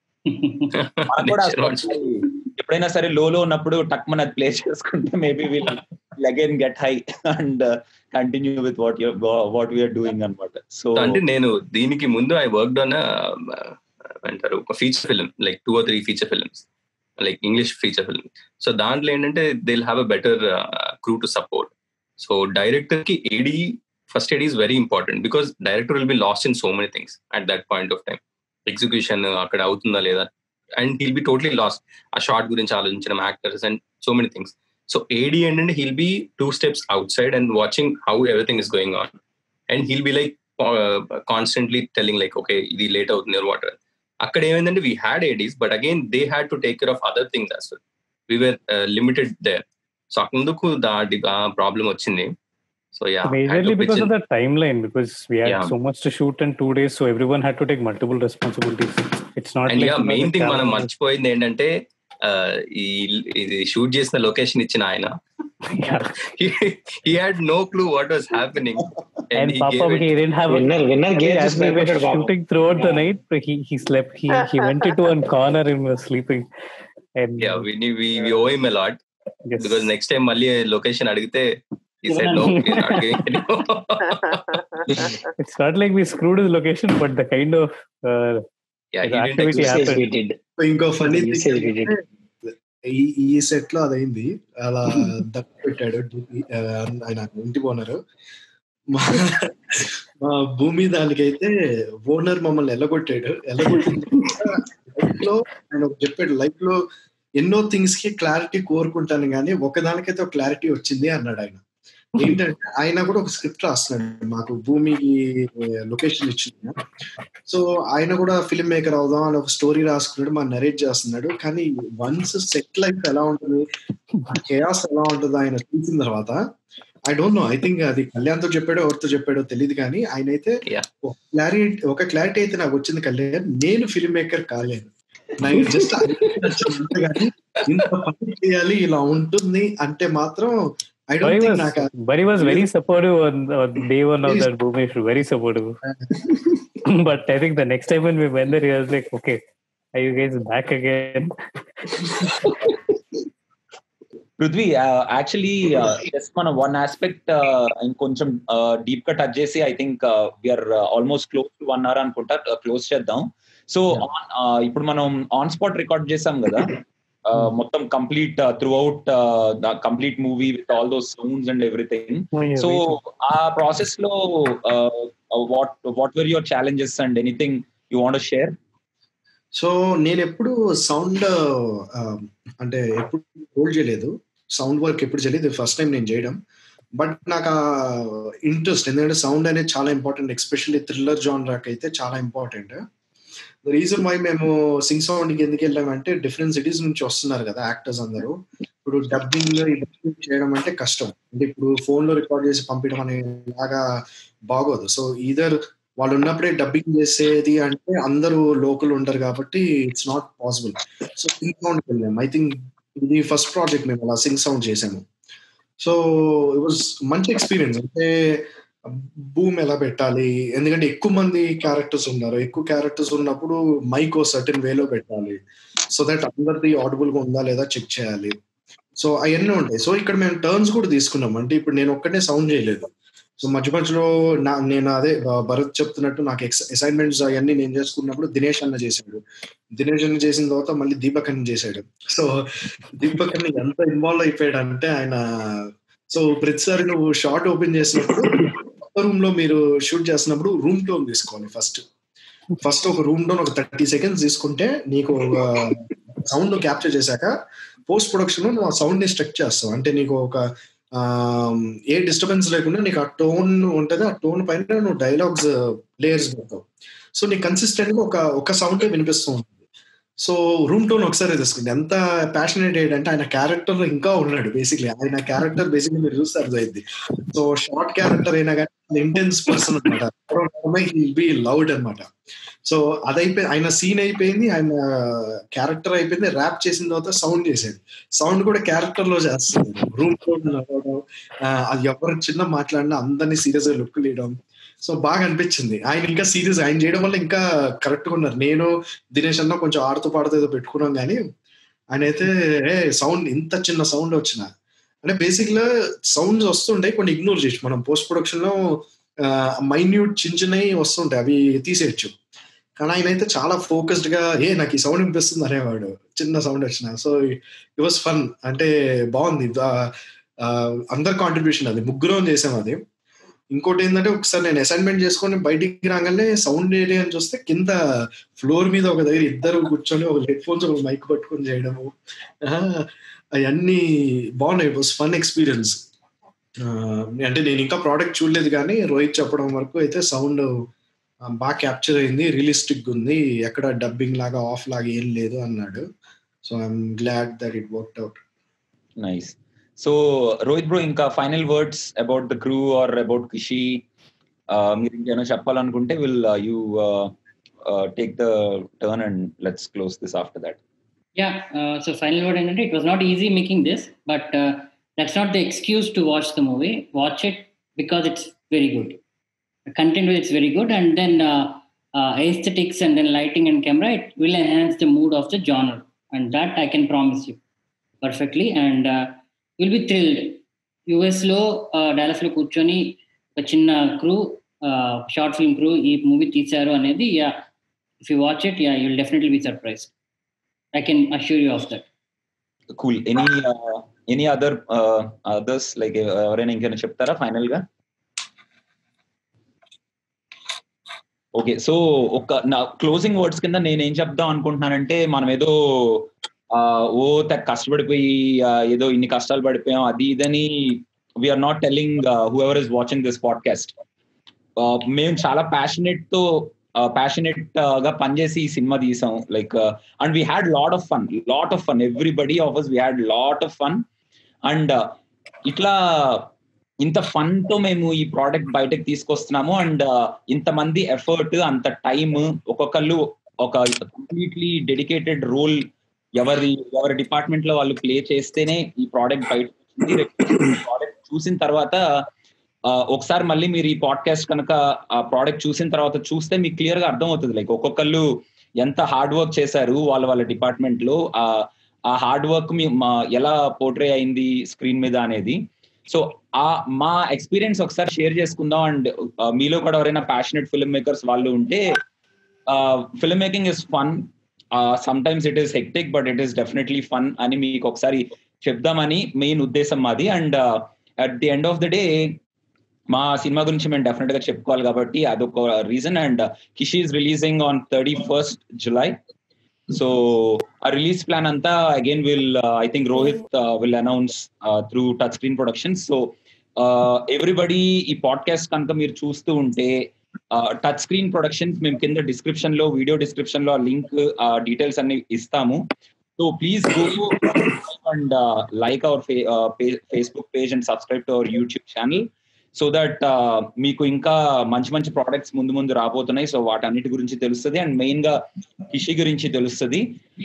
చూసి ఎప్పుడైనా సరే లోలో ఉన్నప్పుడు టక్ మన ప్లే చేసుకుంటే maybe will again get high and continue with what what we are doing అనమాట సో అంటే నేను దీనికి ముందు ఐ వర్క్ ఆన్ అంటారు ఒక feature film like two or three feature films like English feature film so దాంట్లో ఏంటంటే they have a better crew to support so director కి AD first aid is very important because director will be lost in so many things at that point of time execution అక్కడ అవుతుందా లేదా and he'll be totally lost ఆ short గురించి ఆలోచించడం actors and so many things so AD ఏంటంటే he'll be two steps outside and watching how everything is going on and he'll be like constantly telling like okay ఇది late అవుతుంది water అక్కడ ఏమైందంటే we had ADs but again they had to take care of other things as well we were limited there so అందుకు ఆ problem వచ్చింది so yeah Majorly because of the timeline, because we had Yeah. so much to shoot in two days, so everyone had to take multiple responsibilities. It's not and like yeah you know, main the thing మనం camera- మర్చిపోయింది ఏంటంటే ఆ, ఈ ఇది shoot చేసిన location ఇచ్చిన ఆయన Yeah. He had no clue what was happening And Papa, he didn't have. Winner Winner Yeah, game as we were shooting throughout the Yeah. night, he he slept. He he went into one corner and was sleeping. And yeah we we we owe him a lot yes. Because next time మళ్ళీ లొకేషన్ అడిగితే he said no it's not like we screwed his location, but the kind of uh, yeah The activity usage happened. We did ఇంకో funny usage we did ఈ ఈ set లో అదైంది అలా దక్కు పెట్టాడు DP, ఆ, ఆయన ఇంటి ఓనర్ మా మా భూమి దానికైతే ఓనర్ మమ్మల్ని ఎల్లగొట్టాడు ఎల్లగొట్టిన లైఫ్ లో ఆయన ఒకటి చెప్పాడు లైఫ్ లో ఎన్నో థింగ్స్ కి క్లారిటీ కోరుకుంటాను కానీ ఒకదానికైతే ఒక క్లారిటీ వచ్చింది అన్నాడు ఆయన ఏంటంటే ఆయన కూడా ఒక స్క్రిప్ట్ రాస్తున్నాడు మాకు భూమికి లొకేషన్ ఇచ్చింది సో ఆయన కూడా ఫిల్మ్ మేకర్ అవుదాం అని ఒక స్టోరీ రాసుకున్నాడు మా నరేట్ చేస్తున్నాడు కానీ వన్స్ సెట్ లైఫ్ ఎలా ఉంటుంది కేయాస్ ఎలా ఉంటుందో ఆయన చూసిన తర్వాత I don't know I think అది కళ్యాణ్తో చెప్పాడో ఎవరితో చెప్పాడో తెలియదు కానీ ఆయన అయితే Yeah. ఒక క్లారిటీ ఒక క్లారిటీ అయితే నాకు వచ్చింది కళ్యాణ్ నేను ఫిల్మ్ మేకర్ కాలేదు నాకు జస్ట్ కానీ ఇంత పని చేయాలి ఇలా ఉంటుంది అంటే మాత్రం I but he don't was, think నాకు but he was very supportive on, on day one of Yes. that Bhumesh, very supportive. but I think the next time when we went there, he was like, "Okay, are you guys back again?" Prithvi actually just మన one aspect ఇంకొంచెం deep గా touch చేసి I think we are almost close to one hour అనుకుంటా close చేద్దాం so ఇప్పుడు మనం on spot record చేసాం కదా Uh, మొత్తం complete throughout complete movie with all those sounds and everything Oh, yeah, so wait. ఆ ప్రాసెస్ లో what what were your challenges and anything you want share so నేను ఎప్పుడు sound అంటే ఎప్పుడు hold చేయలేదు సౌండ్ వర్క్ ఎప్పుడు చేయలేదు first time నేను చేయడం బట్ నాకు ఆ ఇంట్రెస్ట్ ఎందుకంటే సౌండ్ అనేది చాలా ఇంపార్టెంట్ ఎస్పెషల్లీ థ్రిల్లర్ జానరాకి అయితే చాలా ఇంపార్టెంట్ ద రీజన్ వై మేము సింగ్ సౌండ్కి ఎందుకు వెళ్ళామంటే డిఫరెంట్ సిటీస్ నుంచి వస్తున్నారు కదా యాక్టర్స్ అందరూ ఇప్పుడు డబ్బింగ్ చేయడం అంటే కష్టం అంటే ఇప్పుడు ఫోన్ లో రికార్డ్ చేసి పంపించడం అనే లాగా బాగోదు సో ఈధర్ వాళ్ళు ఉన్నప్పుడే డబ్బింగ్ చేసేది అంటే అందరూ లోకల్ ఉంటారు కాబట్టి it's not possible so sync సౌండ్కి వెళ్ళాము ఐ థింక్ ఇది ఫస్ట్ ప్రాజెక్ట్ మేము అలా సింగ్ సౌండ్ చేసాము సో ఇట్ వాజ్ మంచి ఎక్స్పీరియన్స్ అంటే భూమి ఎలా పెట్టాలి ఎందుకంటే ఎక్కువ మంది క్యారెక్టర్స్ ఉన్నారు ఎక్కువ క్యారెక్టర్స్ ఉన్నప్పుడు మైక్ ఓ సర్టన్ వేలో పెట్టాలి సో దట్ అందరిది ఆడిబుల్ గా ఉందా లేదా చెక్ చేయాలి సో అవన్నీ ఉంటాయి సో ఇక్కడ మేము టర్న్స్ కూడా తీసుకున్నాం అంటే ఇప్పుడు నేను ఒక్కటే సౌండ్ చేయలేదు సో మధ్య మధ్యలో నా నేను అదే భ- భరత్ చెప్తున్నట్టు నాకు అసైన్మెంట్స్ అవన్నీ నేను చేసుకున్నప్పుడు దినేష్ అన్న చేశాడు దినేష్ అన్న చేసిన తర్వాత మళ్ళీ దీపక్ అన్న చేశాడు సో దీపక్ అన్న ఎంత ఇన్వాల్వ్ అయిపోయాడు అంటే ఆయన సో ప్రతిసారి నువ్వు షార్ట్ ఓపెన్ చేసినప్పుడు కొత్త రూమ్ లో మీరు షూట్ చేస్తున్నప్పుడు రూమ్ టోన్ తీసుకోవాలి ఫస్ట్ ఫస్ట్ ఒక రూమ్ టోన్ ఒక థర్టీ సెకండ్స్ తీసుకుంటే నీకు సౌండ్ క్యాప్చర్ చేశాక పోస్ట్ ప్రొడక్షన్ లో నువ్వు ఆ సౌండ్ ని స్ట్రక్ చేస్తావు అంటే నీకు ఒక ఆ, ఏ డిస్టర్బెన్స్ లేకుండా నీకు ఆ టోన్ ఉంటుంది ఆ టోన్ పైన నువ్వు డైలాగ్స్ లేయర్స్ పెడతావు సో నీకు కన్సిస్టెంట్ గా ఒక ఒక సౌండ్ వినిపిస్తూ ఉంటుంది సో రూమ్ టోన్ ఒకసారి తీసుకుంటే ఎంత ప్యాషనేట్ అంటే ఆయన క్యారెక్టర్ లో ఇంకా ఉన్నాడు బేసిక్లీ ఆయన క్యారెక్టర్ బేసిక్లీ మీరు చూస్తే అర్థమైంది సో షార్ట్ క్యారెక్టర్ అయినా కానీ ఇంటెన్స్ పర్సన్ అనమాట బి లౌడ్ అనమాట సో అదైపోయి ఆయన సీన్ అయిపోయింది ఆయన క్యారెక్టర్ అయిపోయింది ర్యాప్ చేసిన తర్వాత సౌండ్ చేసేది సౌండ్ కూడా క్యారెక్టర్ లో చేస్తుంది రూమ్ టోన్ అది ఎవరు చిన్న మాట్లాడినా అందరినీ సీరియస్ గా లుక్ లేయడం సో బాగా అనిపించింది ఆయన ఇంకా సీరియస్ ఆయన చేయడం వల్ల ఇంకా కరెక్ట్ గా ఉన్నారు నేను దినేష్ అన్న కొంచెం ఆడుతూ పాడుతూ ఏదో పెట్టుకున్నాం కానీ ఆయన అయితే ఏ సౌండ్ ఇంత చిన్న సౌండ్ వచ్చిన అంటే బేసిక్ గా సౌండ్స్ వస్తుంటాయి కొన్ని ఇగ్నోర్ చేయొచ్చు మనం పోస్ట్ ప్రొడక్షన్ లో మైన్యూట్ చిన్న చిన్నవి వస్తుంటాయి అవి తీసేయచ్చు కానీ ఆయన అయితే చాలా ఫోకస్డ్ గా ఏ నాకు ఈ సౌండ్ వినిపిస్తుంది అనేవాడు చిన్న సౌండ్ వచ్చిన సో ఇట్ వాస్ ఫన్ అంటే బాగుంది అందరు కాంట్రిబ్యూషన్ అది ముగ్గురం చేసాం అది ఇంకోటి ఏంటంటే ఒకసారి నేను అసైన్మెంట్ చేసుకొని బయటికి రాగానే సౌండ్ ఏరియా అని చూస్తే కింద ఫ్లోర్ మీద ఒక దగ్గర ఇద్దరు కూర్చొని ఒక హెడ్ ఫోన్స్ ఒక మైక్ పట్టుకొని చేయడము అవన్నీ బాగున్నాయి ఇట్ వాస్ ఫన్ ఎక్స్పీరియన్స్ అంటే నేను ఇంకా ప్రోడక్ట్ చూడలేదు కానీ రోహిత్ చెప్పడం వరకు అయితే సౌండ్ బాగా క్యాప్చర్ అయింది రియలిస్టిక్ ఉంది ఎక్కడ డబ్బింగ్ లాగా ఆఫ్ లాగా ఏం లేదు అన్నాడు so I'm glad that it work out nice so Rohit bro ఇంకా final words about the crew or about Kishi మీరు ఇంకేమైనా చెప్పాలనుకుంటే will you take the turn and let's close this after that yeah so final word ఏంటంటే it was not easy making this but that's not the excuse to watch the movie watch it because it's very good content with it's very good and then uh, uh, aesthetics and then lighting and camera it will enhance the mood of the genre and that i can promise you perfectly and uh, you'll be thrilled US లో Dallas లో కూర్చొని ఒక చిన్న crew short film crew ఈ movie తీశారు అనేది yeah if you watch it yeah you'll definitely be surprise I can assure you of that cool any any other others like ఎవరైనా ఇంకేమైనా చెప్తారా ఫైనల్ గా ఓకే సో ఒక నా క్లోజింగ్ వర్డ్స్ కింద నేను ఏం చెప్దాం అనుకుంటున్నానంటే మనం ఏదో ఓ కష్టపడిపోయి ఏదో ఇన్ని కష్టాలు పడిపోయాం అది ఇదని we are not telling whoever is watching this podcast మేము చాలా ప్యాషనెట్ తో ప్యాషనెట్ గా పనిచేసి ఈ సినిమా తీసాం like and we had lot of fun lot of fun everybody of us we had lot of fun and ఇట్లా ఇంత ఫన్ తో మేము ఈ ప్రోడక్ట్ బయటకు తీసుకొస్తున్నాము అండ్ ఇంతమంది ఎఫర్ట్ అంత టైం ఒక్కొక్కళ్ళు ఒక కంప్లీట్లీ డెడికేటెడ్ రోల్ ఎవరి ఎవరి డిపార్ట్మెంట్ లో వాళ్ళు ప్లే చేస్తేనే ఈ ప్రోడక్ట్ బయట ప్రోడక్ట్ చూసిన తర్వాత ఒకసారి మళ్ళీ మీరు ఈ పాడ్కాస్ట్ కనుక ఆ ప్రోడక్ట్ చూసిన తర్వాత చూస్తే మీకు క్లియర్ గా అర్థం అవుతుంది లైక్ ఒక్కొక్కళ్ళు ఎంత హార్డ్ వర్క్ చేశారు వాళ్ళ వాళ్ళ డిపార్ట్మెంట్ లో ఆ హార్డ్ వర్క్ ఎలా పోర్ట్రే అయింది స్క్రీన్ మీద అనేది సో ఆ మా ఎక్స్పీరియన్స్ ఒకసారి షేర్ చేసుకుందాం అండ్ మీలో కూడా ఎవరైనా ప్యాషనెట్ ఫిల్మ్ మేకర్స్ వాళ్ళు ఉంటే film making is fun sometimes it is hectic but it is definitely fun అని మీకు ఒకసారి చెప్దామని మెయిన్ ఉద్దేశం మాది and at the end of the day మా సినిమా గురించి మేము డెఫినెట్ గా చెప్పుకోవాలి కాబట్టి అదొక reason and Kishi is releasing on thirty first July so ఆ రిలీజ్ ప్లాన్ అంతా again will I think Rohit will announce through touch screen production so everybody ఈ పాడ్కాస్ట్ కనుక మీరు చూస్తూ ఉంటే టచ్ స్క్రీన్ ప్రొడక్షన్స్ మేము కింద డిస్క్రిప్షన్ లో వీడియో డిస్క్రిప్షన్ లో లింక్ డీటెయిల్స్ అన్ని ఇస్తాము so please go and like our Facebook page and subscribe to our YouTube channel so that మీకు ఇంకా మంచి మంచి ప్రోడక్ట్స్ ముందు ముందు రాబోతున్నాయి సో వాటన్నిటి గురించి తెలుస్తుంది అండ్ మెయిన్ గా కిషి గురించి తెలుస్తుంది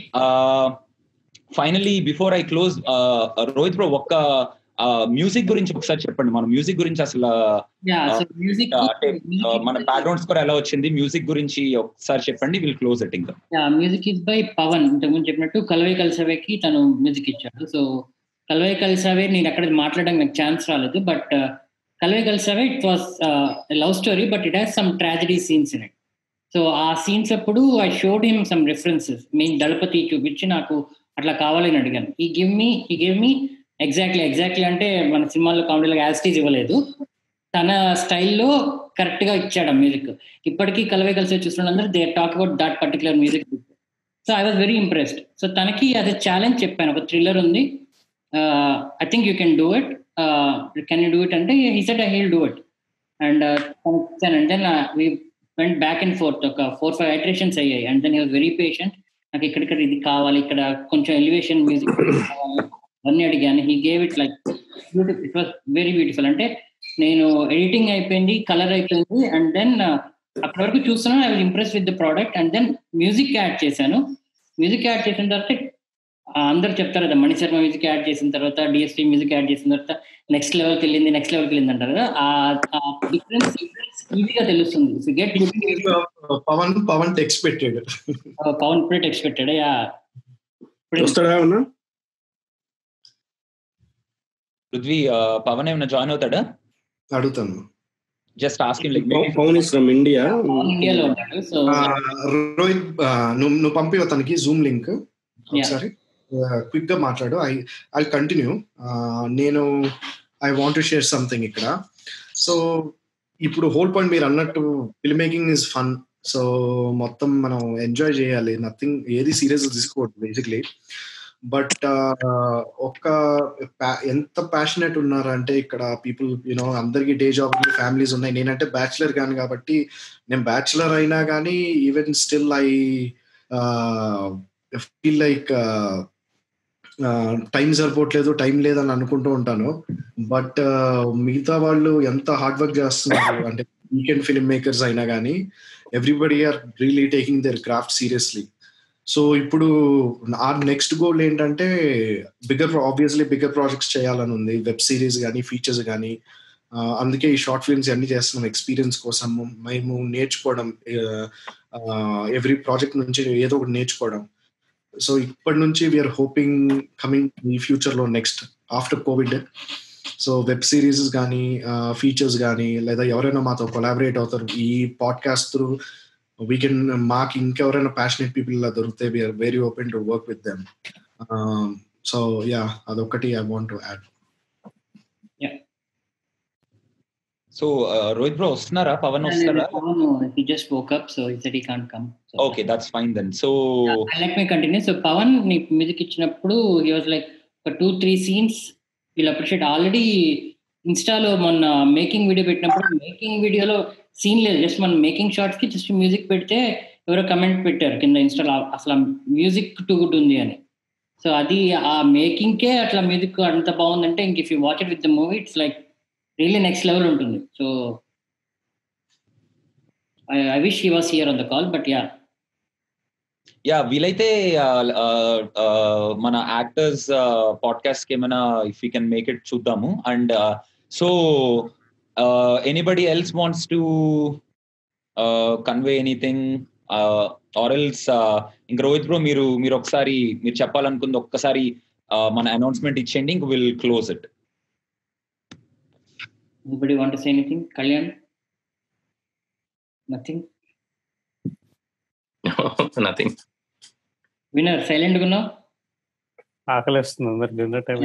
finally before I close Rohit bro ఒక్క మ్యూజిక్ గురించి ఒకసారి చెప్పండి మన మ్యూజిక్ గురించి అసలు అంటే మన బ్యాక్గ్రౌండ్ స్కోర్ ఎలా వచ్చింది మ్యూజిక్ గురించి ఒకసారి చెప్పండి విల్ క్లోజ్ ఇట్ ఇంకా మ్యూజిక్ ఇస్ బై పవన్ ఇంతకుముందు చెప్పినట్టు కలవై కలిసవేకి తను మ్యూజిక్ ఇచ్చాడు సో కలవై కలిసవే నేను అక్కడ మాట్లాడడానికి నాకు ఛాన్స్ రాలేదు బట్ కలవై కలిసవే it was love story but it has some tragedy scenes in it so ఆ సీన్స్ అప్పుడు I showed him some references main Thalapathi చూపించి నాకు అట్లా కావాలని అడిగాను ఈ గివ్ మీ ఈ గివ్ మీ ఎగ్జాక్ట్లీ ఎగ్జాక్ట్లీ అంటే మన సినిమాలో కామెడీలో యాస్టీజ్ ఇవ్వలేదు తన స్టైల్లో కరెక్ట్ గా ఇచ్చాడు ఆ మ్యూజిక్ ఇప్పటికీ కలవే కలిసి చూస్తున్నందరూ they talk about that particular music so I was very impressed so తనకి అది ఛాలెంజ్ చెప్పాను ఒక థ్రిల్లర్ ఉంది I think you can do it can you do it అంటే he said I he'll do it and అంటే we went back and forth ఒక four five iterations అయ్యాయి and then he was very patient నాకు ఇక్కడిక్కడ ఇది కావాలి ఇక్కడ కొంచెం ఎలివేషన్ మ్యూజిక్ కావాలి అన్ని అడిగాను he gave it like it was very beautiful అంటే నేను ఎడిటింగ్ అయిపోయింది కలర్ అయిపోయింది అండ్ దెన్ అప్పటి వరకు చూస్తున్నాను I will impress with the product and then music add చేశాను మ్యూజిక్ యాడ్ చేసిన తర్వాత ఆ, అందరు చెప్తారు కదా మణిశర్మ మ్యూజిక్ యాడ్ చేసిన తర్వాత డిఎస్పీ మ్యూజిక్ యాడ్ చేసిన తర్వాత నెక్స్ట్ లెవెల్కి వెళ్ళింది నెక్స్ట్ లెవెల్కి వెళ్ళింది అంటారు కదా ఆ డిఫరెన్స్ ఈజీగా తెలుస్తుంది గెట్ పవన్ పవన్ టెక్స్ట్ పెట్టాడు పవన్ ఇప్పుడే ఎక్స్పెక్టెడ్ యా వస్తాడా ఉన్నా పృథ్వీ ఆ, పవన్ ఏమైనా జాయిన్ అవుతాడా అడుగుతాను just asking like Pavan is from India Pavan ఇండియాలో ఉంటాడు సో ఆ, రోహిత్ ఆ, నువ్వు నువ్వు పంపి తనకి జూమ్ లింక్ ఒకసారి క్విక్ గా మాట్లాడు ఐ ఐ కంటిన్యూ నేను ఐ వాంట్ షేర్ సంథింగ్ ఇక్కడ సో ఇప్పుడు హోల్ పాయింట్ మీరు అన్నట్టు film making is fun so మొత్తం మనం ఎంజాయ్ చేయాలి నథింగ్ ఏది సీరియస్ తీసుకోవద్దు బేసిక్లీ బట్ ఒక pa- ఎంత ప్యాషనెట్ ఉన్నారంటే ఇక్కడ పీపుల్ యూనో అందరికి డే జాబ్ ఫ్యామిలీస్ ఉన్నాయి నేనంటే బ్యాచులర్ కాను కాబట్టి నేను బ్యాచులర్ అయినా కానీ even still I feel like time సరిపోవట్లేదు టైం లేదని అనుకుంటూ ఉంటాను బట్ మిగతా వాళ్ళు ఎంత హార్డ్ వర్క్ చేస్తున్నారు అంటే వీకెండ్ ఫిల్మ్ మేకర్స్ అయినా కానీ everybody are really taking their craft seriously so ఇప్పుడు ఆ నెక్స్ట్ గోల్ ఏంటంటే బిగ్గర్ ఆబ్వియస్లీ బిగ్గర్ ప్రాజెక్ట్స్ చేయాలని ఉంది వెబ్ సిరీస్ కానీ ఫీచర్స్ కానీ అందుకే ఈ షార్ట్ ఫిల్మ్స్ అన్ని చేస్తున్నాం ఎక్స్పీరియన్స్ కోసం మేము నేర్చుకోవడం ఎవ్రీ ప్రాజెక్ట్ నుంచి ఏదో ఒకటి నేర్చుకోవడం సో ఇప్పటి నుంచి వీఆర్ హోపింగ్ కమింగ్ ఈ ఫ్యూచర్ లో next after COVID so web series కానీ ఫీచర్స్ కానీ లేదా ఎవరైనా మాతో కొలాబరేట్ అవుతారు ఈ పాడ్కాస్ట్ త్రూ వీ కెన్ మాకు ఇంకెవరైనా ప్యాషనెట్ పీపుల్ ఇలా దొరికితే we are very open to work with them so yeah అదొకటి I want to add so Rohit bro వస్తున్నారా పవన్ వస్తారా Pavan he just woke up so he said he can't come okay that's fine then so like me continue so Pavan నీకు music ఇచ్చినప్పుడు he was like ఒక two three scenes వీళ్ళు appreciate already ఇన్స్టాలో మొన్న making video పెట్టినప్పుడు making వీడియోలో scene లేదు just మన మేకింగ్ షార్ట్స్ కి జస్ట్ మ్యూజిక్ పెడితే ఎవరో కమెంట్ పెట్టారు కింద ఇన్స్టాలో అసలు మ్యూజిక్ టూ గుడ్ ఉంది అని సో అది ఆ మేకింగ్ కే అట్లా మ్యూజిక్ అంత బాగుందంటే ఇంక if you watch it with the movie it's like really next level ఉంటుంది so I wish he was here on the call but yeah yeah వీలైతే మన యాక్టర్స్ పాడ్కాస్ట్ కి ఏమైనా if you can make it చూద్దాము and so anybody else wants to convey anything or else ఇంక Rohit bro మీరు మీరు ఒకసారి మీరు చెప్పాలనుకుంది ఒక్కసారి మన అనౌన్స్మెంట్ ఇచ్చేయండి ఇంక will close it Anybody want to say anything? Kalyan? Nothing? Nothing Winner, silent గా ఉన్నావు? ఆకలిస్తుంది మరి dinner time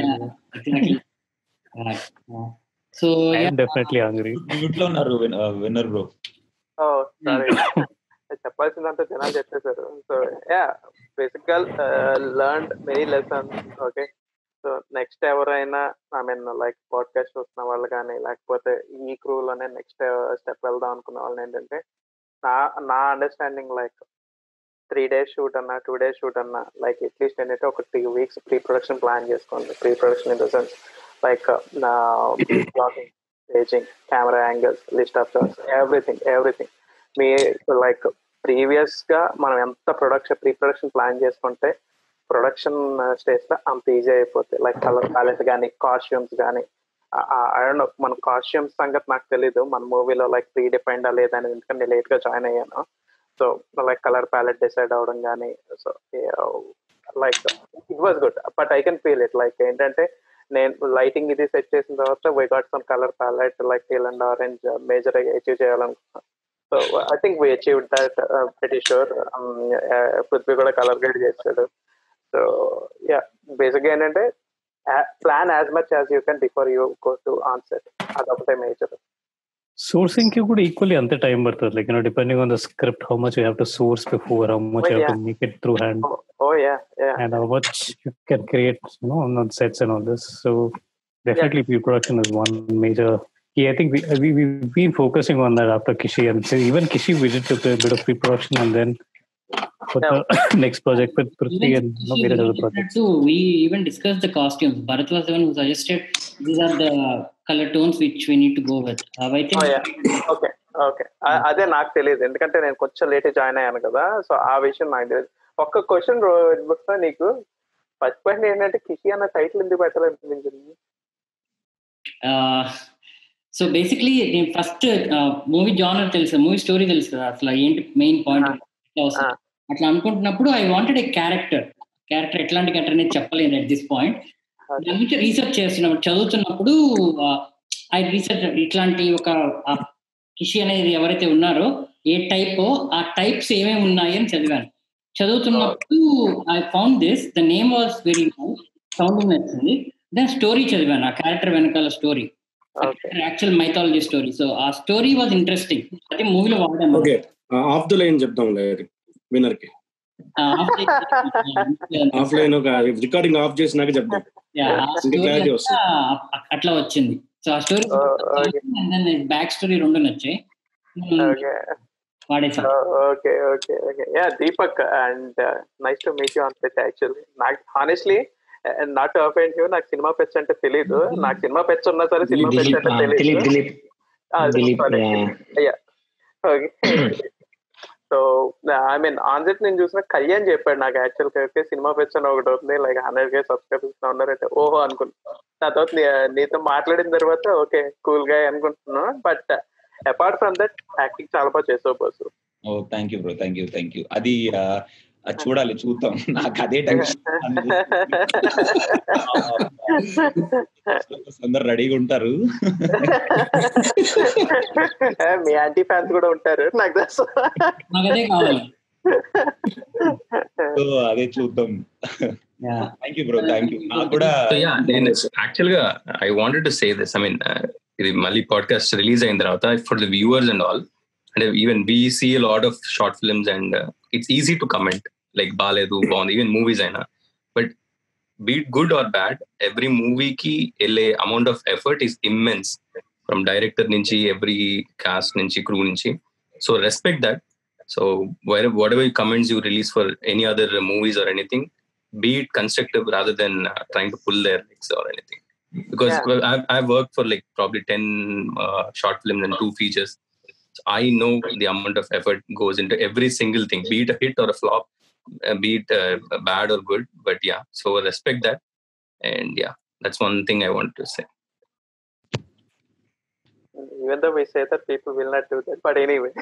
so definitely hungry mute లో ఉన్నారు విన్నర్ బ్రో ఓ సారీ చెప్పాల్సిందంతా జనాలు చెప్పేశారు సో యా బేసిక్ గా learn many lessons okay so next ఎవరైనా ఐ మీన్ లైక్ పాడ్కాస్ట్ చూస్తున్న వాళ్ళు కానీ లేకపోతే ఈ క్రూలోనే నెక్స్ట్ స్టెప్ వెళ్దాం అనుకున్న వాళ్ళని ఏంటంటే నా నా understanding like three days shoot అన్నా టూ డేస్ షూట్ అన్నా లైక్ అట్లీస్ట్ ఏంటంటే ఒక three weeks pre production plan చేసుకోండి pre production in the sense like నా blocking staging camera angles list of shots everything everything మీ లైక్ ప్రీవియస్ గా మనం ఎంత ప్రొడక్షన్ ప్రీ ప్రొడక్షన్ ప్లాన్ చేసుకుంటే ప్రొడక్షన్ స్టేజ్ లో అంత ఈజీ అయిపోతాయి లైక్ కలర్ ప్యాలెట్ కానీ కాస్ట్యూమ్స్ కానీ నో మన కాస్ట్యూమ్స్ సంగతి నాకు తెలీదు మన మూవీలో లైక్ ప్రీ డిఫైన్డ్ లేదని ఎందుకంటే లేట్ గా జాయిన్ అయ్యాను so like colour palette decide అవడం కానీ so like it was good but I can feel it like ఏంటంటే నేను లైటింగ్ ఇది సెట్ చేసిన తర్వాత we got some colour palette like teal and orange major achieve చేయాలనుకున్నాను so I think we achieve that very sure Prithvi కూడా colour guide చేశాడు so yeah బేసిక్గా ఏంటంటే plan as much as you can before you go to answer అదొకటే major sourcing కి కూడా equally అంతే time పడుతుంది like you know depending on the script how much you have to source before how much you have to make it through hand oh yeah yeah and how much you can create you know on, on sets and all this so definitely pre-production is one major yeah i think we, we we've been focusing on that after kishi and so even kishi we did a bit of pre-production and then for the next project with Prithvi and you know, various other projects. So we even discussed the costumes. Bharat was the one who suggested these are the color tones which we need to go with. Uh, I think okay okay అదే నాకు తెలియదు ఎందుకంటే నేను కొంచెం late join అయ్యాను కదా so ఆ విషయం నాకు తెలియదు ఒక్క క్వశ్చన్ నీకు ఫస్ట్ పాయింట్ ఏంటంటే కిషి అన్న టైటిల్ ఎందుకు పెట్టాలనిపించింది సో బేసిక్లీ నేను ఫస్ట్ మూవీ జానర్ తెలుసు మూవీ స్టోరీ తెలుసు కదా అసలు ఏంటి మెయిన్ పాయింట్ అట్లా అనుకుంటున్నప్పుడు I wanted a character character ఎట్లాంటి క్యారెక్టర్ అనేది చెప్పలేదు అట్ దిస్ పాయింట్ దాని గురించి రీసెర్చ్ చేస్తున్నప్పుడు చదువుతున్నప్పుడు ఐ రీసెర్చ్ ఇట్లాంటి ఒక కిషి అనేది ఎవరైతే ఉన్నారో ఏ టైప్ ఆ టైప్స్ ఏమేమి ఉన్నాయి అని చదివాను చదువుతున్నప్పుడు I found this the name was very sounding నచ్చింది దెన్ స్టోరీ చదివాను ఆ క్యారెక్టర్ వెనకాల story actual mythology story so ఆ స్టోరీ వాజ్ ఇంట్రెస్టింగ్ అదే మూవీలో వాడాను ఓకే ఆఫ్ ద లైన్ చెప్దాం విన్నర్ కి ఆఫ్ లైన్ ఒక రికార్డింగ్ ఆఫ్ చేసినాక చెప్దాం క్లారిటీ వస్తుంది అట్లా వచ్చింది సో ఆ స్టోరీ బ్యాక్ స్టోరీ రెండు నచ్చాయి వాడేసాను okay okay okay yeah Deepak and nice to meet you on set actually నాకు హానెస్ట్లీ నాట్ అఫెండ్ యూ నాకు సినిమా పెచ్చ అంటే తెలీదు నాకు సినిమా పెచ్చ ఉన్నా సరే సినిమా పెచ్చ అంటే తెలీదు okay so I mean on set నేను చూసిన కళ్యాణ్ చెప్పాడు నాకు యాక్చువల్ గా సినిమా పెచ్చ అని ఒకటి ఉంది లైక్ హండ్రెడ్ కే సబ్స్క్రైబర్స్ ఉన్నారంటే ఓహో అనుకున్నా నా తర్వాత నీతో మాట్లాడిన తర్వాత ఓకే కూల్ గా అనుకుంటున్నా but apart from that acting చాలా బాగా చేసావు బస్సు oh thank you bro thank you thank you అది చూడాలి చూద్దాం నాకు అదే టెన్షన్ అందరు రెడీగా ఉంటారు మీ యాంటీ ఫ్యాన్స్ కూడా ఉంటారు నాకు తెలుసు సో అదే చూద్దాం thank you bro thank you నాకు కూడా నేను యాక్చువల్ గా I wanted to say this I mean ఇది మళ్ళీ పాడ్కాస్ట్ రిలీజ్ అయిన తర్వాత for the viewers and all అంటే even we see lot of short films and it's easy to comment like బాగాలేదు బాగుంది ఈవెన్ మూవీస్ అయినా but be it good or bad every మూవీకి వెళ్ళే amount of effort is immense from director నుంచి every cast నుంచి crew నుంచి so respect that so వైర్ whatever comments you release for any other movies or anything be it constructive rather than uh, trying to pull their legs or anything because yeah. well, I've, I've worked for like probably 10 uh, short films and two features so i know the amount of effort goes into every single thing be it a hit or a flop uh, be it bad or good but yeah so respect that and yeah that's one thing i want to say even though we say that people will not do that but anyway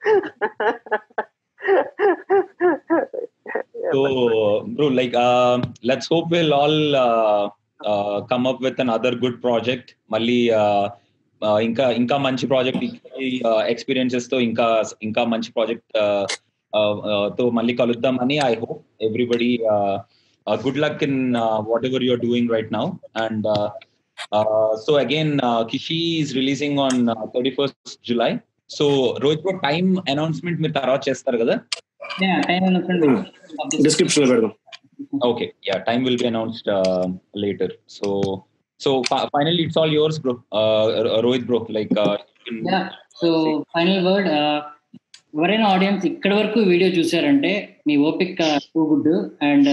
so bro like uh, let's hope we'll all uh, uh, come up with another good project మళ్ళీ ఇంకా ఇంకా మంచి project experiences తో ఇంకా ఇంకా మంచి project తో మళ్ళీ కలుద్దామని I hope everybody good luck in whatever you're doing right now and so again Kishi is releasing on thirty first July so Rohit time announcement మీరు తర్వాత చేస్తారు కదా డిస్క్రిప్షన్ లో పెడదాం okay yeah time will be announced uh, later so so fi- finally it's all yours bro uh, rohit bro like uh, can... yeah so final word uh, ఎవరైనా audience ఇక్కడ వరకు video చూసారంటే మీ ఓపిక్ too good and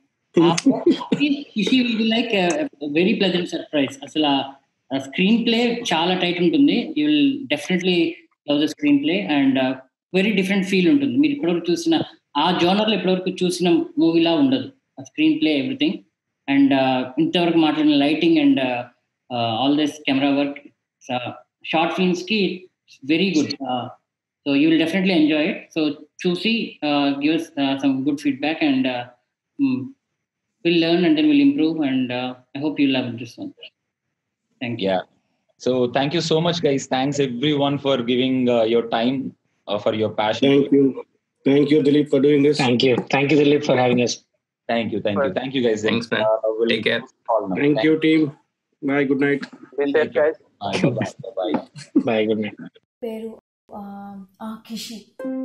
like very pleasant surprise అసలు screen play చాలా tight ఉంటుంది you will definitely love the screen play and very different feel ఉంటుంది మీరు ఇప్పటివరకు చూసిన ఆ జోనర్లో ఇప్పటివరకు చూసిన మూవీలా ఉండదు స్క్రీన్ ప్లే ఎవ్రీథింగ్ అండ్ ఇంతవరకు మాట్లాడిన lighting and all this camera work short films కి very good so you will definitely enjoy it so చూసి give some good feedback and will learn and then will improve and I hope you love this one thank you So thank you so much, guys. Thanks everyone for giving uh, your time, uh, for your passion. Thank you. Thank you, Dilip, for doing this. Thank you. Thank you, Dilip, for having us. Thank you. Thank you. Thank you, guys. Thanks, man. Uh, we'll Take care. Thank, thank you, team. Bye. Good night. Be safe, guys. Bye. Bye. Bye. Bye. Good night. పేరు ఆ కిషి